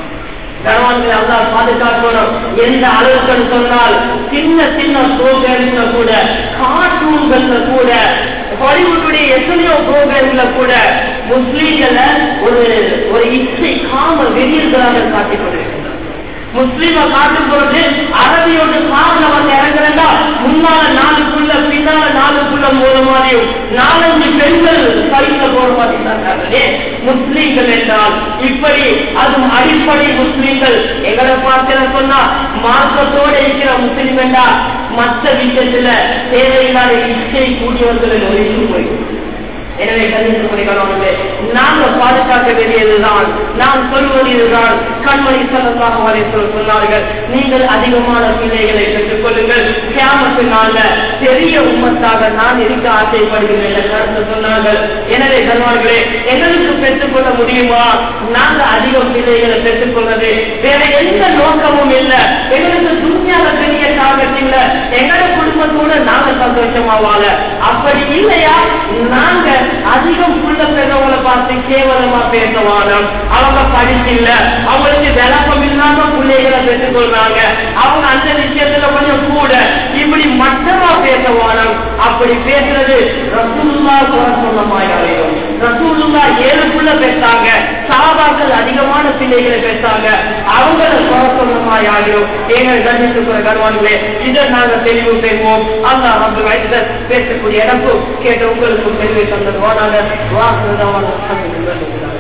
Speaker 1: கணவன்களை அல்லா பாதுகாக்கணும் எந்த அளவுக்கு சொன்னால் சின்ன சின்ன ப்ரோக்ராம்ல கூட கார்ட்டூன்கள்ல கூட ஹாலிவுட்டுடைய எத்தனையோ ப்ரோக்ராம்ல கூட முஸ்லீம்களை ஒரு ஒரு இச்சை காம வெறியர்களாக காட்டிக் கொண்டிருக்கிறார் முஸ்லீம காட்டும் பொழுது அரபியோட காதுல வந்து இறங்குறா முன்னால நாலு புள்ள பின்னால நாலு புள்ள போற மாதிரியும் நாலஞ்சு பெண்கள் சைட்ல போற மாதிரி தான் முஸ்லீம்கள் என்றால் இப்படி அதுவும் அடிப்படை முஸ்லீம்கள் எங்களை பார்க்கிற சொன்னா மார்க்கத்தோட இருக்கிற முஸ்லீம் என்றால் மற்ற விஷயத்துல தேவையில்லாத இச்சை கூடியவர்களின் ஒரு இஷ்யூ போயிடும் எனவே கல்வித்துறை கணவர்களே நாங்கள் பாதுகாக்க வேண்டியதுதான் நான் சொல்வது இதுதான் கண்மணி செல்லமாக வரை சொன்னார்கள் நீங்கள் அதிகமான பிள்ளைகளை பெற்றுக் கொள்ளுங்கள் கேமத்து நாள பெரிய உம்மத்தாக நான் இருக்க ஆசைப்படுகிறேன் என்ற கருத்து சொன்னார்கள் எனவே கண்மார்களே எங்களுக்கு பெற்றுக்கொள்ள முடியுமா நாங்கள் அதிகம் பிள்ளைகளை பெற்றுக் கொள்வது வேற எந்த நோக்கமும் இல்லை எங்களுக்கு துணியால பெரிய டார்கெட் இல்லை எங்களோட குடும்பத்தோட நாங்க சந்தோஷமா வாழ அப்படி இல்லையா நாங்க அதிகம் புள்ள பெறவங்களை பார்த்து கேவலமா பேச வாழம் அவங்க படிச்சில்ல அவங்களுக்கு விளக்கம் இல்லாம பிள்ளைகளை பெற்றுக் கொள்றாங்க அவங்க அந்த விஷயத்துல கொஞ்சம் கூட இப்படி மட்டமா பேச வாழம் அப்படி பேசுறது ரசூல்லா குறை சொன்ன மாதிரி அடையும் ரசூல்லா ஏழு புள்ள பேசாங்க சாபாக்கள் அதிகமான பிள்ளைகளை பேசாங்க அவங்கள குறை சொன்ன மாதிரி ஆகிடும் எங்கள் கண்டித்துக்கிற கருவான்களே இதை நாங்க தெளிவு பெறுவோம் அல்லா நம்ம வயசுல பேசக்கூடிய எனக்கும் கேட்ட உங்களுக்கும் தெளிவை தந்தது வானாங்க வாக்குதான்